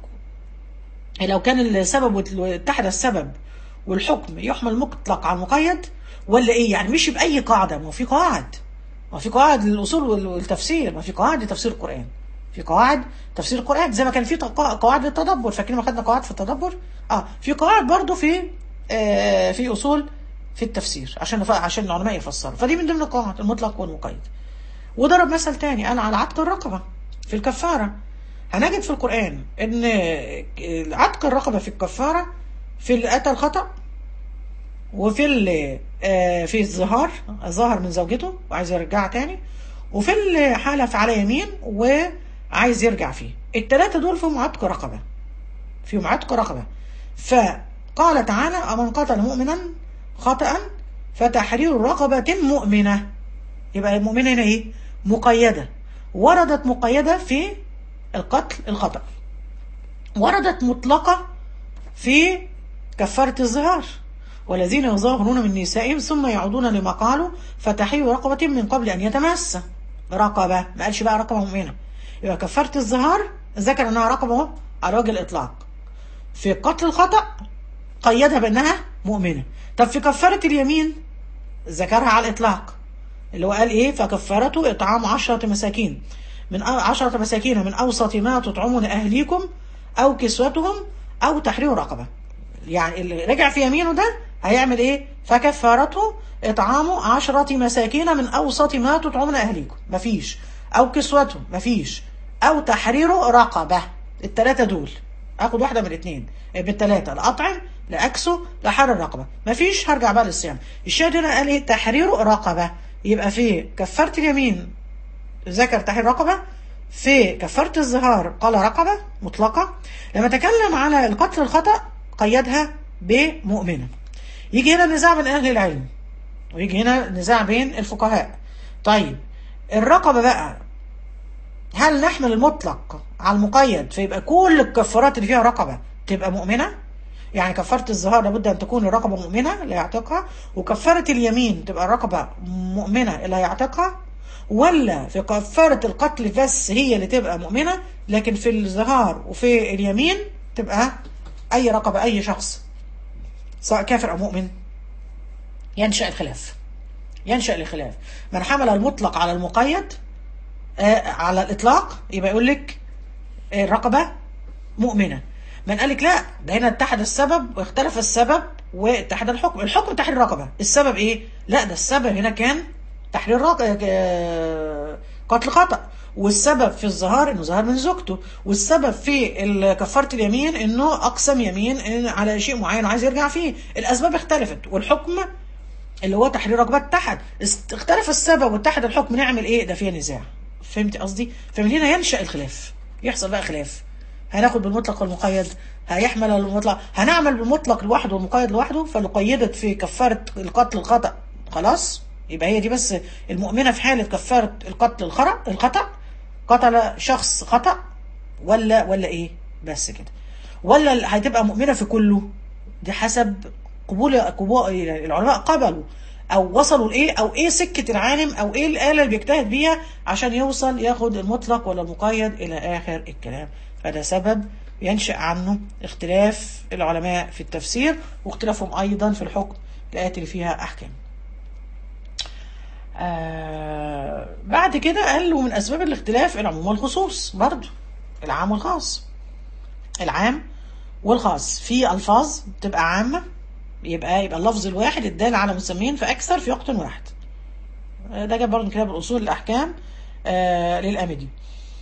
لو كان السبب وت- اتحد السبب والحكم يحمل مطلق على المقيد ولا ايه يعني مش بأي قاعدة ما هو في قواعد ما في قواعد للأصول وال- والتفسير ما في قواعد لتفسير القرآن في قواعد تفسير القرآن زي ما كان في تقا- قواعد للتدبر فاكرين ما خدنا قواعد في التدبر اه في قواعد برضو في آه في أصول في التفسير عشان نف- عشان العلماء يفسروا فدي من ضمن القواعد المطلق والمقيد وضرب مثل تاني قال على عتق الرقبة في الكفارة هنجد في القرآن ان عتق الرقبة في الكفارة في اللي أتى الخطأ وفي اللي آه، في الظهار ظهر من زوجته وعايز يرجعها تاني وفي اللي حلف على يمين وعايز يرجع فيه التلاتة دول فيهم عتق رقبة فيهم عتق رقبة فقال تعالى أمن قتل مؤمنا خطأ فتحرير رقبة مؤمنة يبقى المؤمنة هنا ايه مقيدة وردت مقيدة في القتل الخطأ وردت مطلقة في كفارة الظهار والذين يظاهرون من نسائهم ثم يعودون لما قالوا فتحرير رقبة من قبل أن يتمس رقبة ما قالش بقى رقبة مؤمنة يبقى كفارة الظهار ذكر أنها رقبة على وجه الإطلاق في قتل الخطأ قيدها بأنها مؤمنة طب في كفارة اليمين ذكرها على الإطلاق اللي هو قال إيه فكفارته إطعام عشرة مساكين من أ- عشرة مساكين من أوسط ما تطعمون أهليكم أو كسوتهم أو تحرير رقبة يعني اللي رجع في يمينه ده هيعمل إيه فكفارته إطعام عشرة مساكين من أوسط ما تطعمون أهليكم مفيش أو كسوتهم مفيش أو تحرير رقبة التلاتة دول اخد واحده من الاثنين من الثلاثه لاطعم لاكسو لحر الرقبه مفيش هرجع بقى للصيام الشاهد هنا قال ايه تحرير رقبه يبقى في كفاره اليمين ذكر تحرير رقبه في كفاره الظهار قال رقبه مطلقه لما تكلم على القتل الخطا قيدها بمؤمنه يجي هنا نزاع بين اهل العلم ويجي هنا نزاع بين الفقهاء طيب الرقبه بقى هل نحمل المطلق على المقيد فيبقى كل الكفارات اللي فيها رقبة تبقى مؤمنة يعني كفارة الظهار لابد أن تكون الرقبة مؤمنة لا يعتقها وكفارة اليمين تبقى الرقبة مؤمنة لا يعتقها ولا في كفارة القتل بس هي اللي تبقى مؤمنة لكن في الظهار وفي اليمين تبقى أي رقبة أي شخص سواء كافر أو مؤمن ينشأ الخلاف ينشأ الخلاف من حمل المطلق على المقيد آه، على الإطلاق يبقى يقول لك آه، الرقبة مؤمنة من قال لك لا ده هنا اتحد السبب واختلف السبب واتحد الحكم الحكم تحرير الرقبة السبب ايه لا ده السبب هنا كان تحرير رق... آه، قتل خطأ والسبب في الظهار انه ظهر من زوجته والسبب في ال- كفارة اليمين انه اقسم يمين إن على شيء معين وعايز يرجع فيه الاسباب اختلفت والحكم اللي هو تحرير رقبات اتحد است- اختلف السبب واتحد الحكم نعمل ايه ده فيها نزاع فهمت قصدي فمن هنا ينشأ الخلاف يحصل بقى خلاف هناخد بالمطلق والمقيد هيحمل المطلق هنعمل بالمطلق لوحده والمقيد لوحده فاللي قيدت في كفارة القتل الخطأ خلاص يبقى هي دي بس المؤمنة في حالة كفارة القتل الخرا الخطأ قتل شخص خطأ ولا ولا ايه بس كده ولا هتبقى مؤمنة في كله دي حسب قبول قبول العلماء قبلوا او وصلوا لايه او ايه سكه العالم او ايه الاله اللي بيجتهد بيها عشان يوصل ياخد المطلق ولا المقيد الى اخر الكلام فده سبب ينشا عنه اختلاف العلماء في التفسير واختلافهم ايضا في الحكم الايات اللي فيها احكام آه بعد كده قال له من اسباب الاختلاف العموم والخصوص برضه العام والخاص العام والخاص في الفاظ بتبقى عامه يبقى يبقى اللفظ الواحد الدال على مسمين فاكثر في وقت واحد آه ده جاب برضه من كتاب الاصول الاحكام آه للامدي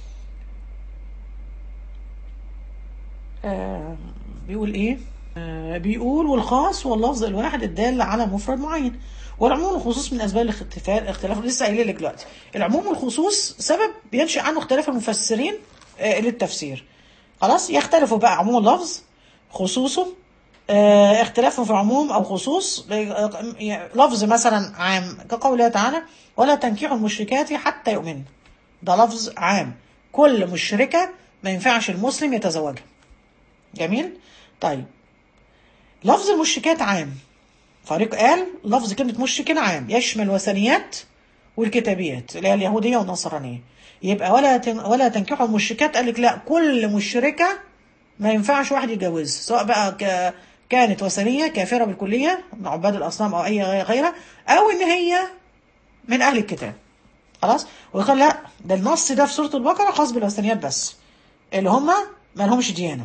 آه بيقول ايه آه بيقول والخاص واللفظ الواحد الدال على مفرد معين والعموم والخصوص من اسباب الاختلاف اختلاف لسه قايل لك دلوقتي العموم والخصوص سبب بينشا عنه اختلاف المفسرين آه للتفسير خلاص يختلفوا بقى عموم اللفظ خصوصه آه اختلافهم في عموم او خصوص لفظ مثلا عام كقوله تعالى ولا تنكحوا المشركات حتى يؤمنوا ده لفظ عام كل مشركه ما ينفعش المسلم يتزوجها جميل طيب لفظ المشركات عام فريق قال لفظ كلمة مشركين عام يشمل وثنيات والكتابيات اللي هي اليهودية والنصرانية يبقى ولا تن ولا تنكحوا المشركات قال لك لا كل مشركة ما ينفعش واحد يتجوزها سواء بقى ك... كانت وثنية كافرة بالكلية من عباد الأصنام أو أي غيرها أو إن هي من أهل الكتاب خلاص وقال لا ده النص ده في سورة البقرة خاص بالوثنيات بس اللي هم ما لهمش ديانة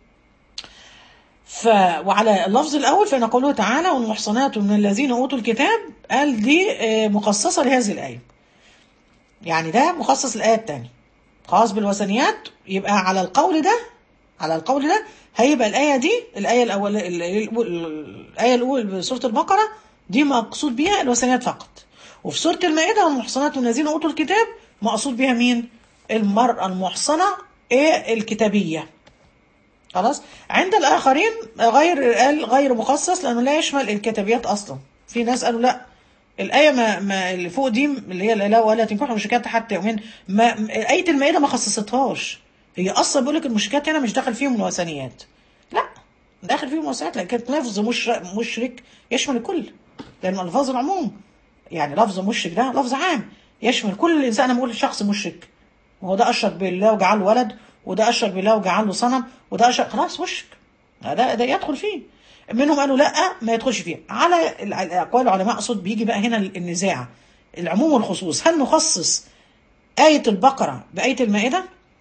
ف وعلى اللفظ الاول فان قوله تعالى والمحصنات من الذين اوتوا الكتاب قال دي مخصصه لهذه الايه يعني ده مخصص الايه الثانيه خاص بالوثنيات يبقى على القول ده على القول ده هيبقى الايه دي الايه الاول الايه الاولى بسوره البقره دي مقصود بيها الوثنيات فقط وفي سوره المائده والمحصنات من الذين اوتوا الكتاب مقصود بيها مين المراه المحصنه ايه الكتابيه خلاص عند الاخرين غير قال غير مخصص لانه لا يشمل الكتابيات اصلا في ناس قالوا لا الايه ما, ما اللي فوق دي اللي هي لا ولا تنكحوا المشركات حتى يؤمن ما ايه المائده ما خصصتهاش هي اصلا بيقول لك المشركات هنا مش داخل فيهم الوثنيات لا داخل فيهم الوثنيات لان كانت لفظ مشرك, مشرك يشمل الكل لان الفاظ العموم يعني لفظ مشرك ده لفظ عام يشمل كل انسان انا بقول شخص مشرك وهو ده اشرك بالله وجعله ولد وده اشرك بالله وجعل له صنم وده اشرك خلاص مشرك ده ده يدخل فيه منهم قالوا لا ما يدخلش فيه على اقوال العلماء اقصد بيجي بقى هنا النزاع العموم والخصوص هل نخصص آية البقرة بآية المائدة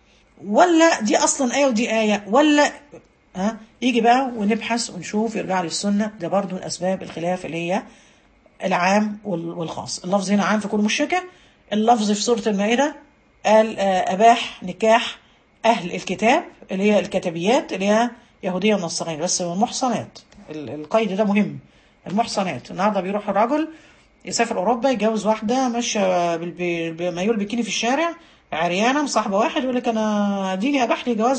ولا دي أصلا آية ودي آية ولا ها يجي بقى ونبحث ونشوف يرجع للسنة ده برضو من أسباب الخلاف اللي هي العام والخاص اللفظ هنا عام في كل مشركة اللفظ في سورة المائدة قال أباح نكاح أهل الكتاب اللي هي الكتابيات اللي هي يهودية ونصرانية بس المحصنات القيد ده مهم المحصنات النهارده بيروح الرجل يسافر أوروبا يتجوز واحدة ماشية بمايول بيكيني في الشارع عريانة مصاحبة واحد يقول لك أنا ديني أباح لي جواز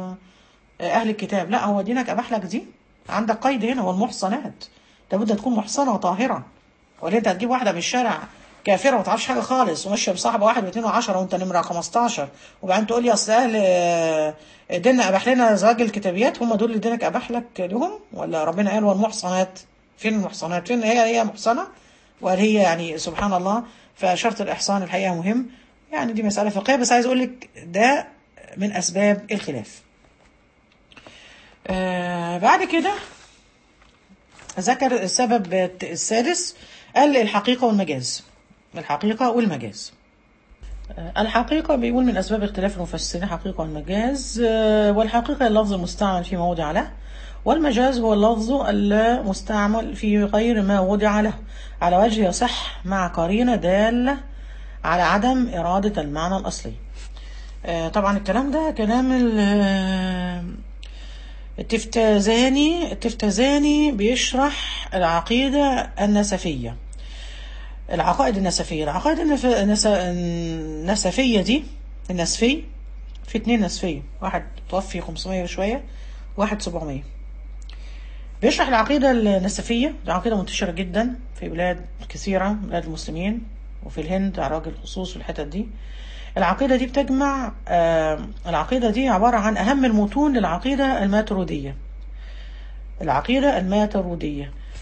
أهل الكتاب لا هو دينك أباح لك دي عندك قيد هنا هو المحصنات لابد تكون محصنة وطاهرة ولا أنت هتجيب واحدة من الشارع كافره ما تعرفش حاجه خالص وماشيه بصاحبه واحد واثنين وعشرة وانت نمره 15 وبعدين تقول لي اصل اهل ديننا اباح لنا زواج الكتابيات هم دول اللي دينك اباح لك لهم ولا ربنا قال والمحصنات فين المحصنات فين هي هي محصنه وقال هي يعني سبحان الله فشرط الاحصان الحقيقه مهم يعني دي مساله فقهيه بس عايز اقول لك ده من اسباب الخلاف آه بعد كده ذكر السبب السادس قال الحقيقه والمجاز الحقيقة والمجاز الحقيقة بيقول من أسباب اختلاف المفسرين حقيقة والمجاز والحقيقة اللفظ المستعمل في ما وضع له والمجاز هو اللفظ المستعمل في غير ما وضع له على وجه يصح مع قرينة دالة على عدم إرادة المعنى الأصلي طبعا الكلام ده كلام التفتازاني التفتازاني بيشرح العقيدة النسفية العقائد النسفية العقائد النف... النس... النسفية دي النسفي في اتنين نسفية واحد توفي 500 وشوية واحد 700 بيشرح العقيدة النسفية دي عقيدة منتشرة جدا في بلاد كثيرة بلاد المسلمين وفي الهند على وجه الخصوص في الحتت دي العقيدة دي بتجمع آه العقيدة دي عبارة عن أهم المتون للعقيدة الماترودية العقيدة الماترودية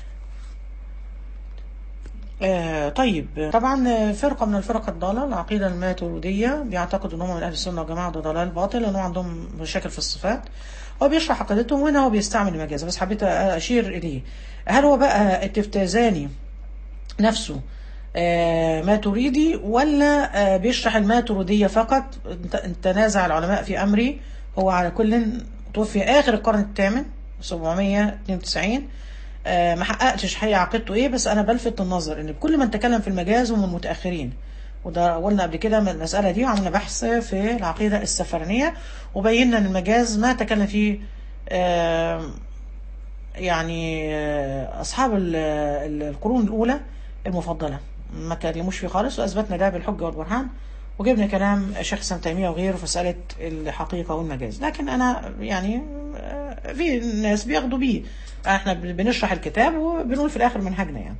آه طيب طبعا فرقة من الفرق الضالة العقيدة الماتريدية بيعتقدوا ان هم من اهل السنة والجماعة ده ضلال باطل لانهم عندهم مشاكل في الصفات هو بيشرح عقيدتهم وهنا هو بيستعمل المجاز بس حبيت اشير اليه هل هو بقى التفتازاني نفسه آه ماتريدي ولا آه بيشرح الماتريدية فقط تنازع العلماء في امري هو على كل توفي اخر القرن الثامن 792 آه ما حققتش هي عقيدته ايه بس انا بلفت النظر ان كل من تكلم في المجاز هم المتاخرين وده قلنا قبل كده من المساله دي وعملنا بحث في العقيده السفرانيه وبينا ان المجاز ما تكلم فيه آه يعني آه اصحاب القرون الاولى المفضله ما كلموش فيه خالص واثبتنا ده بالحجه والبرهان وجبنا كلام شيخ سام تيميه وغيره في مساله الحقيقه والمجاز لكن انا يعني في ناس بياخدوا بيه احنا بنشرح الكتاب وبنقول في الاخر منهجنا يعني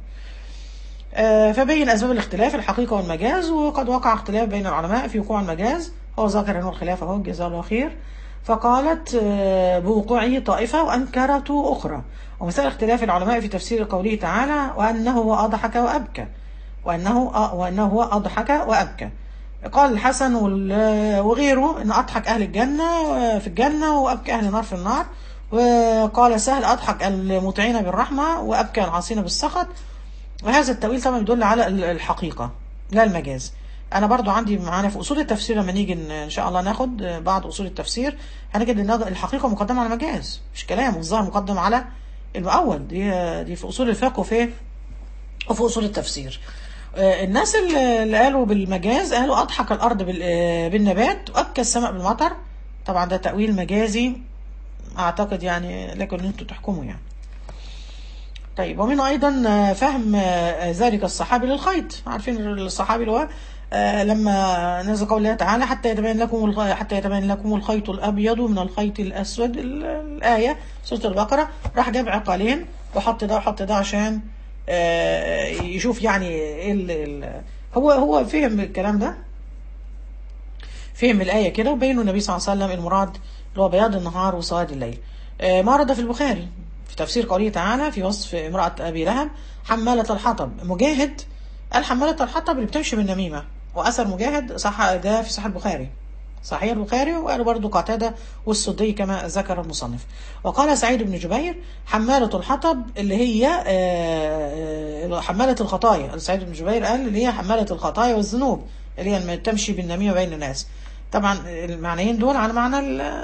فبين اسباب الاختلاف الحقيقه والمجاز وقد وقع اختلاف بين العلماء في وقوع المجاز هو ذكر انه الخلاف اهو جزاه الله خير فقالت بوقوعه طائفه وانكرت اخرى ومثال اختلاف العلماء في تفسير قوله تعالى وانه هو اضحك وابكى وانه وانه هو اضحك وابكى قال الحسن وغيره ان اضحك اهل الجنه في الجنه وابكى اهل النار في النار وقال سهل اضحك المطيعين بالرحمه وابكى العاصين بالسخط وهذا التأويل طبعا يدل على الحقيقة لا المجاز أنا برضو عندي معانا في أصول التفسير لما نيجي إن شاء الله ناخد بعض أصول التفسير هنجد إن الحقيقة مقدمة على المجاز مش كلام والظاهر مقدم على المؤول دي دي في أصول الفقه وفي وفي أصول التفسير الناس اللي قالوا بالمجاز قالوا أضحك الأرض بالنبات وأبكى السماء بالمطر طبعا ده تأويل مجازي أعتقد يعني لكن أنتوا تحكموا يعني طيب ومن ايضا فهم ذلك الصحابي للخيط عارفين الصحابي اللي هو لما نزل قول الله تعالى حتى يتبين لكم حتى يتبين لكم الخيط الابيض من الخيط الاسود الايه سوره البقره راح جاب عقالين وحط ده وحط ده عشان يشوف يعني ايه هو هو فهم الكلام ده فهم الايه كده وبينوا النبي صلى الله عليه وسلم المراد اللي هو بياض النهار وسواد الليل ما ورد في البخاري في تفسير قوله تعالى في وصف امرأة أبي لهب حمالة الحطب مجاهد قال حمالة الحطب اللي بتمشي بالنميمة وأثر مجاهد صح ده في صحيح البخاري صحيح البخاري وقالوا برضو قتادة والسدي كما ذكر المصنف وقال سعيد بن جبير حمالة الحطب اللي هي حمالة الخطايا سعيد بن جبير قال اللي هي حمالة الخطايا والذنوب اللي هي تمشي بالنميمة بين الناس طبعا المعنيين دول على معنى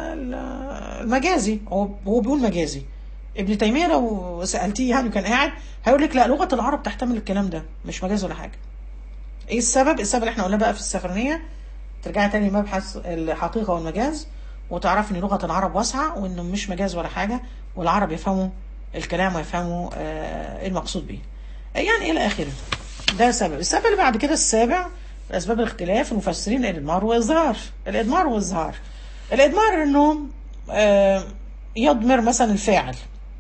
المجازي هو بيقول مجازي ابن تيميه لو سالتيه يعني كان قاعد هيقول لك لا لغه العرب تحتمل الكلام ده مش مجاز ولا حاجه ايه السبب السبب اللي احنا قلناه بقى في السفرنيه ترجعي تاني لمبحث الحقيقه والمجاز وتعرفي ان لغه العرب واسعه وانه مش مجاز ولا حاجه والعرب يفهموا الكلام ويفهموا آه المقصود به يعني الى اخره ده سبب السبب اللي بعد كده السابع اسباب الاختلاف المفسرين الادمار والاظهار الادمار والاظهار الادمار انه آه يضمر مثلا الفاعل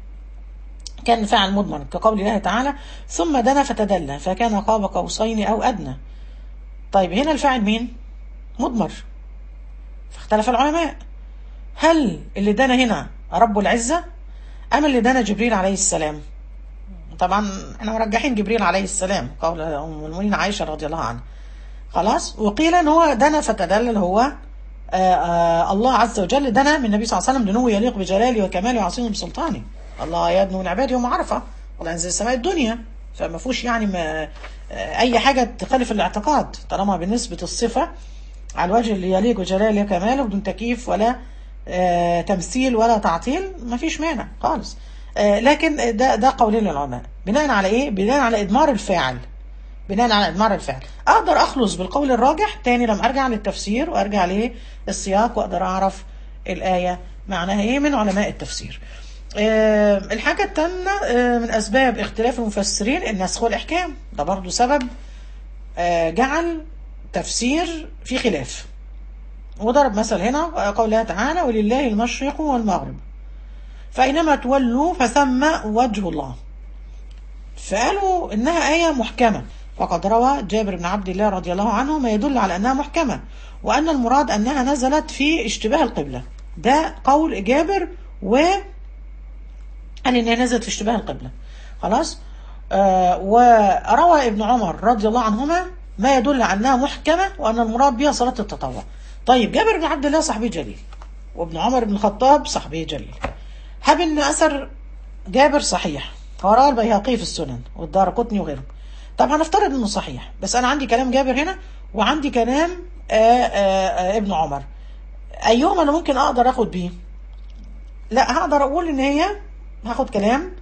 كان فاعل مضمر كقول الله تعالى ثم دنا فتدلى فكان قاب قوسين او ادنى طيب هنا الفاعل مين مضمر فاختلف العلماء هل اللي دنا هنا رب العزة ام اللي دنا جبريل عليه السلام طبعا احنا مرجحين جبريل عليه السلام قول ام المؤمنين عائشة رضي الله عنها خلاص وقيل ان هو دنا فتدلل هو آآ آآ الله عز وجل دنا من النبي صلى الله عليه وسلم دنو يليق بجلاله وكماله وعظيم بسلطانه الله يدنو من عباده يوم عرفه والله ينزل السماء الدنيا فما فيهوش يعني ما اي حاجه تخالف الاعتقاد طالما بالنسبه الصفه على الوجه اللي يليق بجلاله وكماله بدون تكييف ولا تمثيل ولا تعطيل ما فيش مانع خالص لكن ده ده قولين العلماء بناء على ايه؟ بناء على ادمار الفاعل بناء على ادمار الفعل اقدر اخلص بالقول الراجح تاني لما ارجع للتفسير وارجع للسياق واقدر اعرف الايه معناها ايه من علماء التفسير أه الحاجة الثانية أه من أسباب اختلاف المفسرين النسخ والإحكام ده برضو سبب أه جعل تفسير في خلاف وضرب مثل هنا قول الله تعالى ولله المشرق والمغرب فأينما تولوا فثم وجه الله فقالوا إنها آية محكمة وقد روى جابر بن عبد الله رضي الله عنه ما يدل على أنها محكمة وأن المراد أنها نزلت في اشتباه القبلة ده قول جابر و قال إنها نزلت في اشتباه القبلة خلاص آه وروى ابن عمر رضي الله عنهما ما يدل على انها محكمه وان المراد بها صلاه التطوع. طيب جابر بن عبد الله صحابي جليل وابن عمر بن الخطاب صحابي جليل. هب ان اثر جابر صحيح ورواه البيهقي في السنن والدار قطني وغيرهم. طب هنفترض انه صحيح بس انا عندي كلام جابر هنا وعندي كلام آآ آآ ابن عمر. ايهما انا ممكن اقدر اخد بيه؟ لا هقدر اقول ان هي هاخد كلام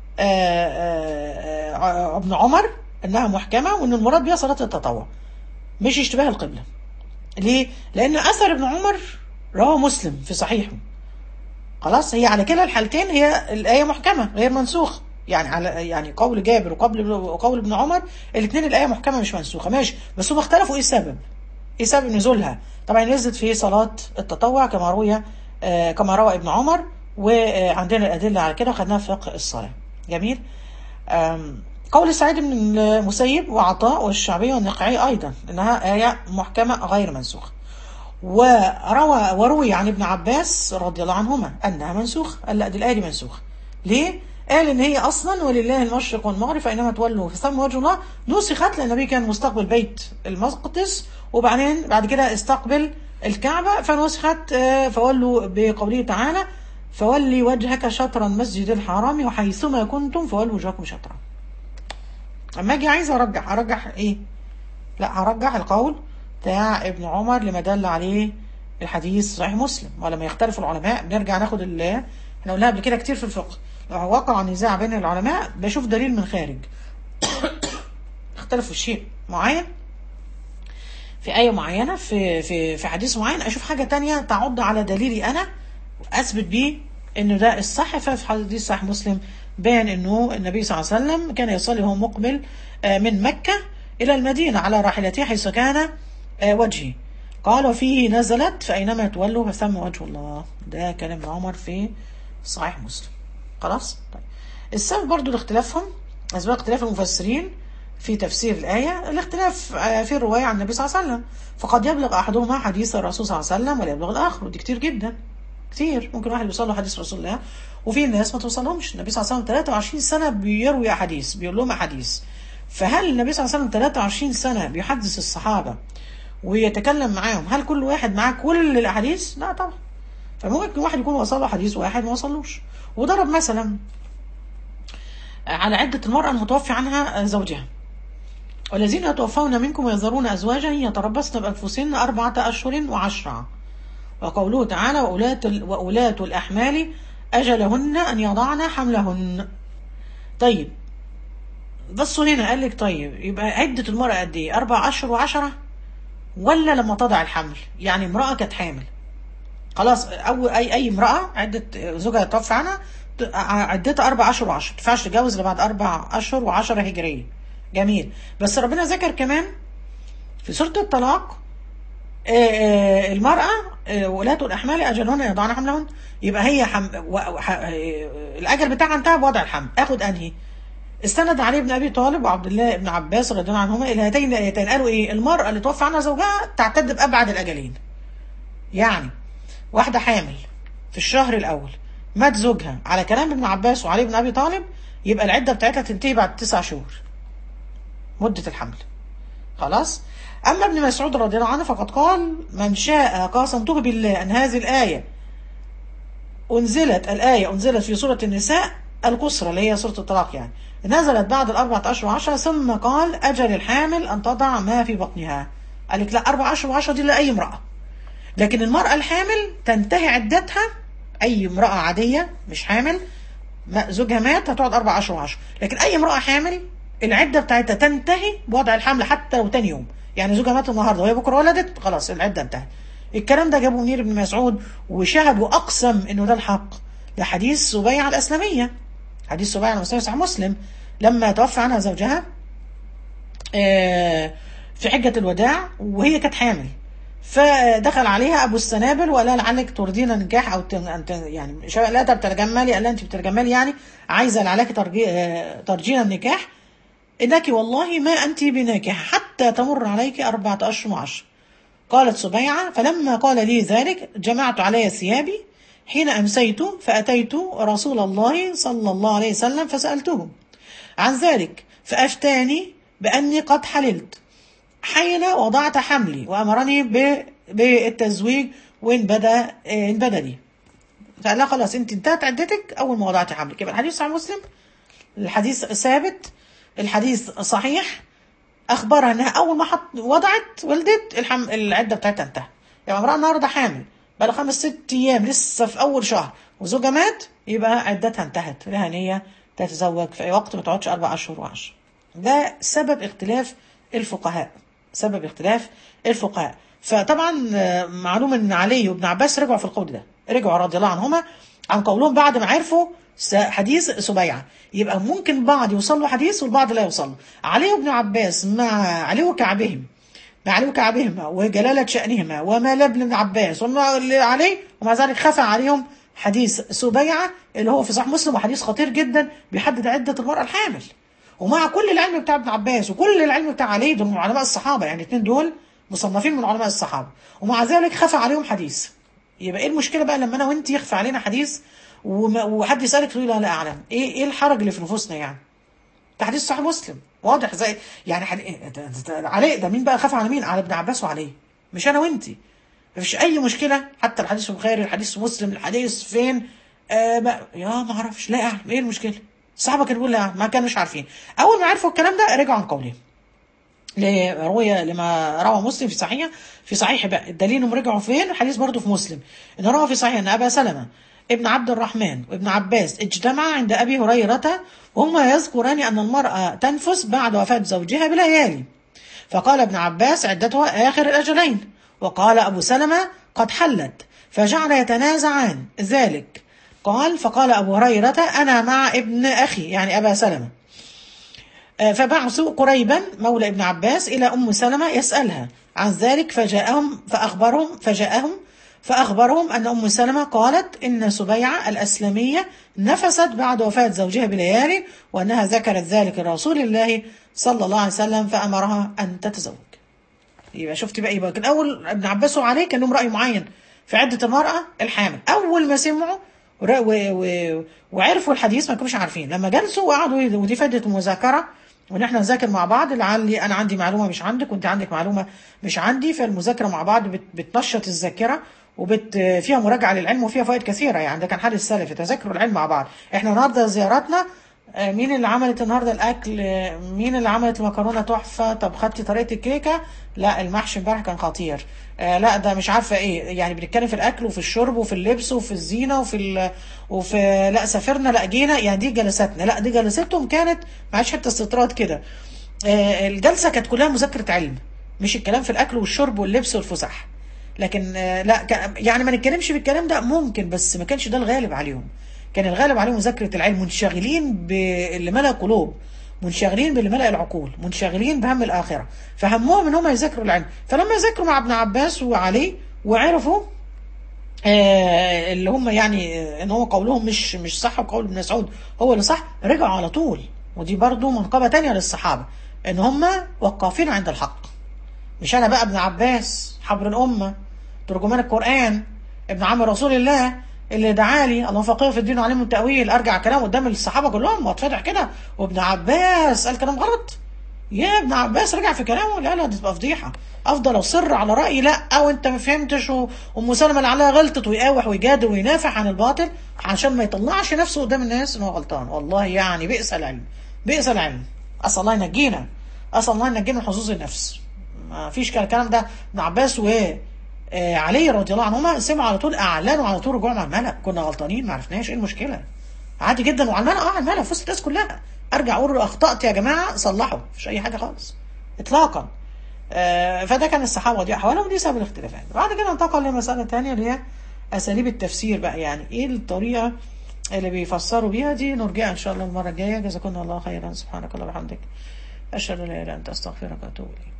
آآ آآ ابن عمر انها محكمه وان المراد بها صلاه التطوع مش اشتباه القبله ليه لان اثر ابن عمر رواه مسلم في صحيحه خلاص هي على كلا الحالتين هي الايه محكمه غير منسوخه يعني على يعني قول جابر وقول وقول ابن عمر الاثنين الايه محكمه مش منسوخه ماشي بس هم اختلفوا ايه السبب ايه سبب نزولها طبعا نزلت في صلاه التطوع كما روي آه كما روى ابن عمر وعندنا الادله على كده وخدناها في فقه الصلاه جميل قول سعيد بن المسيب وعطاء والشعبي والنقعي ايضا انها ايه محكمه غير منسوخه وروى وروي عن ابن عباس رضي الله عنهما انها منسوخه قال لا دي الايه دي منسوخه ليه قال ان هي اصلا ولله المشرق والمغرب فاينما تولوا فثم وجه الله نسخت لان النبي كان مستقبل بيت المقدس وبعدين بعد كده استقبل الكعبه فنسخت فولوا بقوله تعالى فولي وجهك شطر المسجد الحرام وحيثما كنتم فولوا وجهكم شطرا اما اجي عايز ارجح ارجح ايه لا هرجح القول بتاع ابن عمر لما دل عليه الحديث صحيح مسلم ولما يختلف العلماء بنرجع ناخد اللي احنا قلناها قبل كده كتير في الفقه لو وقع نزاع بين العلماء بشوف دليل من خارج اختلفوا في شيء معين في آية معينة في في في حديث معين أشوف حاجة تانية تعض على دليلي أنا أثبت بيه إنه ده الصح ففي حديث صحيح مسلم بان إنه النبي صلى الله عليه وسلم كان يصلي وهو مقبل من مكة إلى المدينة على راحلته حيث كان وجهي قال وفيه نزلت فأينما تولوا فثم وجه الله ده كلام عمر في صحيح مسلم خلاص طيب السبب برضو لاختلافهم أسباب اختلاف المفسرين في تفسير الآية الاختلاف في الرواية عن النبي صلى الله عليه وسلم فقد يبلغ أحدهما حديث الرسول صلى الله عليه وسلم ولا يبلغ الآخر ودي كتير جدا كتير ممكن واحد يوصل له حديث رسول الله وفي ناس ما توصلهمش النبي صلى الله عليه وسلم 23 سنة بيروي أحاديث بيقول لهم أحاديث فهل النبي صلى الله عليه وسلم 23 سنة بيحدث الصحابة ويتكلم معاهم هل كل واحد معاه كل الأحاديث؟ لا طبعا فممكن واحد يكون وصل له حديث واحد ما وصلوش وضرب مثلا على عدة المرأة المتوفي عنها زوجها والذين يتوفون منكم ويذرون أزواجا يتربصن بأنفسهن أربعة أشهر وعشرة وقوله تعالى وأولاة, وأولاة الأحمال أجلهن أن يضعن حملهن طيب بصوا هنا قال لك طيب يبقى عدة المرأة قد إيه أربع أشهر وعشرة ولا لما تضع الحمل يعني امرأة كانت حامل خلاص أو أي أي امرأة عدة زوجها يتوفى عنها عدتها أربع أشهر وعشرة ما ينفعش تتجوز إلا بعد أربع أشهر وعشرة هجرية جميل بس ربنا ذكر كمان في سورة الطلاق المرأة ولاة الأحمال أجلهن يضعن حملهن يبقى هي حم... و... ح... الأجل بتاعها انتهى بوضع الحمل آخد أنهي استند علي بن أبي طالب وعبد الله بن عباس رضي الله عنهما إلى هاتين الآيتين قالوا إيه المرأة اللي توفى عنها زوجها تعتد بأبعد الأجلين يعني واحدة حامل في الشهر الأول مات زوجها على كلام ابن عباس وعلي بن أبي طالب يبقى العدة بتاعتها تنتهي بعد تسع شهور مدة الحمل خلاص أما ابن مسعود رضي الله عنه فقد قال من شاء قاسمته بالله أن هذه الآية أنزلت الآية أنزلت في سورة النساء القصرى اللي هي سورة الطلاق يعني نزلت بعد الأربعة أشهر وعشرة ثم قال أجل الحامل أن تضع ما في بطنها قال لك لا أربع أشهر وعشرة دي لأي امرأة لكن المرأة الحامل تنتهي عدتها أي امرأة عادية مش حامل زوجها مات هتقعد أربع أشهر وعشرة لكن أي امرأة حامل العدة بتاعتها تنتهي بوضع الحمل حتى لو تاني يوم يعني زوجها مات النهارده وهي بكره ولدت خلاص العده انتهت الكلام ده جابه منير بن مسعود وشهد واقسم انه ده الحق ده حديث سبيعه الاسلميه حديث سبيعه الاسلميه صحيح مسلم لما توفى عنها زوجها في حجه الوداع وهي كانت حامل فدخل عليها ابو السنابل وقال لها لعلك ترضين نكاح او يعني لا ده بتتجملي قال لها انت بتتجملي يعني عايزه لعلك ترجين النكاح إنك والله ما أنت بناكح حتى تمر عليك أربعة أشهر وعشر قالت سبيعة فلما قال لي ذلك جمعت علي ثيابي حين أمسيت فأتيت رسول الله صلى الله عليه وسلم فسألته عن ذلك فأفتاني بأني قد حللت حين وضعت حملي وأمرني ب- بالتزويج وإن بدا إن بدا لي فقال لها خلاص أنت انتهت عدتك أول ما وضعت حملك يبقى الحديث صحيح مسلم الحديث ثابت الحديث صحيح اخبرها انها اول ما حط وضعت ولدت الحم... العده بتاعتها انتهت يعني امراه النهارده حامل بقى لها خمس ست ايام لسه في اول شهر وزوجها مات يبقى عدتها انتهت لها نيه تتزوج في اي وقت ما تقعدش اربع اشهر وعشر ده سبب اختلاف الفقهاء سبب اختلاف الفقهاء فطبعا آه، معلوم ان علي وابن عباس رجعوا في القول ده رجعوا رضي الله عنهما عن قولهم بعد ما عرفوا س- حديث سبيعة يبقى ممكن بعض يوصل له حديث والبعض لا يوصل له علي وابن عباس مع علي كعبهم مع علي كعبهما وجلالة شأنهما وما لابن ابن عباس وما علي ومع ذلك خفى عليهم حديث سبيعة اللي هو في صحيح مسلم وحديث خطير جدا بيحدد عدة المرأة الحامل ومع كل العلم بتاع ابن عباس وكل العلم بتاع علي دول من علماء الصحابة يعني الاثنين دول مصنفين من علماء الصحابة ومع ذلك خفى عليهم حديث يبقى ايه المشكلة بقى لما انا وانت يخفى علينا حديث وما- وحد يسألك تقول لا لا اعلم ايه ايه الحرج اللي في نفوسنا يعني ده حديث صحيح مسلم واضح زي يعني حد... إيه ده- ده- ده- علي ده مين بقى خاف على مين على ابن عباس وعليه مش انا وانت مفيش اي مشكله حتى الحديث في البخاري الحديث في مسلم الحديث فين آه ما... يا ما اعرفش لا اعلم ايه المشكله الصحابه كانوا بيقولوا لا أعلم، ما كانوش عارفين اول ما عرفوا الكلام ده رجعوا عن قولهم روي لما روى مسلم في صحيح في صحيح بقى الدليل انهم رجعوا فين الحديث برضه في مسلم ان روى في صحيح ان ابا سلمه ابن عبد الرحمن وابن عباس اجتمعا عند ابي هريره وهما يذكران ان المراه تنفس بعد وفاه زوجها بليالي فقال ابن عباس عدتها آخر الأجلين وقال أبو سلمة قد حلت فجعل يتنازعان ذلك قال فقال أبو هريرة أنا مع ابن أخي يعني أبا سلمة آه، فبعثوا قريبا مولى ابن عباس إلى أم سلمة يسألها عن ذلك فجاءهم فأخبرهم فجاءهم فأخبرهم أن أم سلمة قالت إن سبيعة الأسلمية نفست بعد وفاة زوجها بليالي وأنها ذكرت ذلك لرسول الله صلى الله عليه وسلم فأمرها أن تتزوج يبقى شفت بقى يبقى كان أول ابن عباس وعليه كان لهم رأي معين في عدة المرأة الحامل أول ما سمعوا ور- و- و- وعرفوا الحديث ما كانوش عارفين لما جلسوا وقعدوا ي- ودي فائدة المذاكرة وان احنا نذاكر مع بعض لعلي انا عندي معلومه مش عندك وانت عندك معلومه مش عندي فالمذاكره مع بعض بت- بتنشط الذاكره وبت فيها مراجعه للعلم وفيها فوائد كثيره يعني ده كان حال السلف تذاكروا العلم مع بعض احنا النهارده زياراتنا آه، مين اللي عملت النهارده الاكل آه، مين اللي عملت المكرونه تحفه طب خدتي طريقه الكيكه لا المحشي امبارح كان خطير آه لا ده مش عارفه ايه يعني بنتكلم في الاكل وفي الشرب وفي اللبس وفي الزينه وفي ال... وفي لا سافرنا لا جينا يعني دي جلساتنا لا دي جلساتهم كانت معلش حته استطراد كده آه الجلسه كانت كلها مذاكره علم مش الكلام في الاكل والشرب واللبس والفسح لكن آه، لا كان- يعني ما نتكلمش في الكلام ده ممكن بس ما كانش ده الغالب عليهم كان الغالب عليهم مذاكره العلم منشغلين باللي ملا قلوب منشغلين باللي ملا العقول منشغلين بهم الاخره فهمهم ان هم يذاكروا العلم فلما ذاكروا مع ابن عباس وعلي وعرفوا آه، اللي هم يعني آه، ان هو قولهم مش مش صح وقول ابن مسعود هو اللي صح رجعوا على طول ودي برضو منقبة تانية للصحابة ان هم وقافين عند الحق مش انا بقى ابن عباس حبر الامة ترجمان القرآن ابن عم رسول الله اللي دعالي الله فقيه في الدين وعلمه التأويل ارجع كلام قدام الصحابة كلهم واتفتح كده وابن عباس قال كلام غلط يا ابن عباس رجع في كلامه لا لا دي تبقى فضيحه افضل اصر على رايي لا او انت ما فهمتش و- وام سلمى اللي عليها غلطت ويقاوح ويجادل وينافح عن الباطل عشان ما يطلعش نفسه قدام الناس ان هو غلطان والله يعني بئس العلم بئس العلم اسال الله ينجينا اسال الله ينجينا من حظوظ النفس ما فيش كان الكلام ده ابن عباس و آه، علي رضي الله عنهما سمعوا على طول اعلنوا على طول رجوع مع الملأ كنا غلطانين ما عرفناش ايه المشكله عادي جدا وعلى الملأ اه على الملأ في وسط الناس كلها ارجع اقول اخطات يا جماعه صلحوا مفيش اي حاجه خالص اطلاقا آه، فده كان الصحابه ودي احوالهم ودي سبب الاختلافات بعد كده انتقل لمساله ثانيه اللي هي اساليب التفسير بقى يعني ايه الطريقه اللي بيفسروا بيها دي نرجعها ان شاء الله المره الجايه جزاكم الله خيرا سبحانك اللهم وبحمدك اشهد ان لا اله الا انت استغفرك واتوب اليك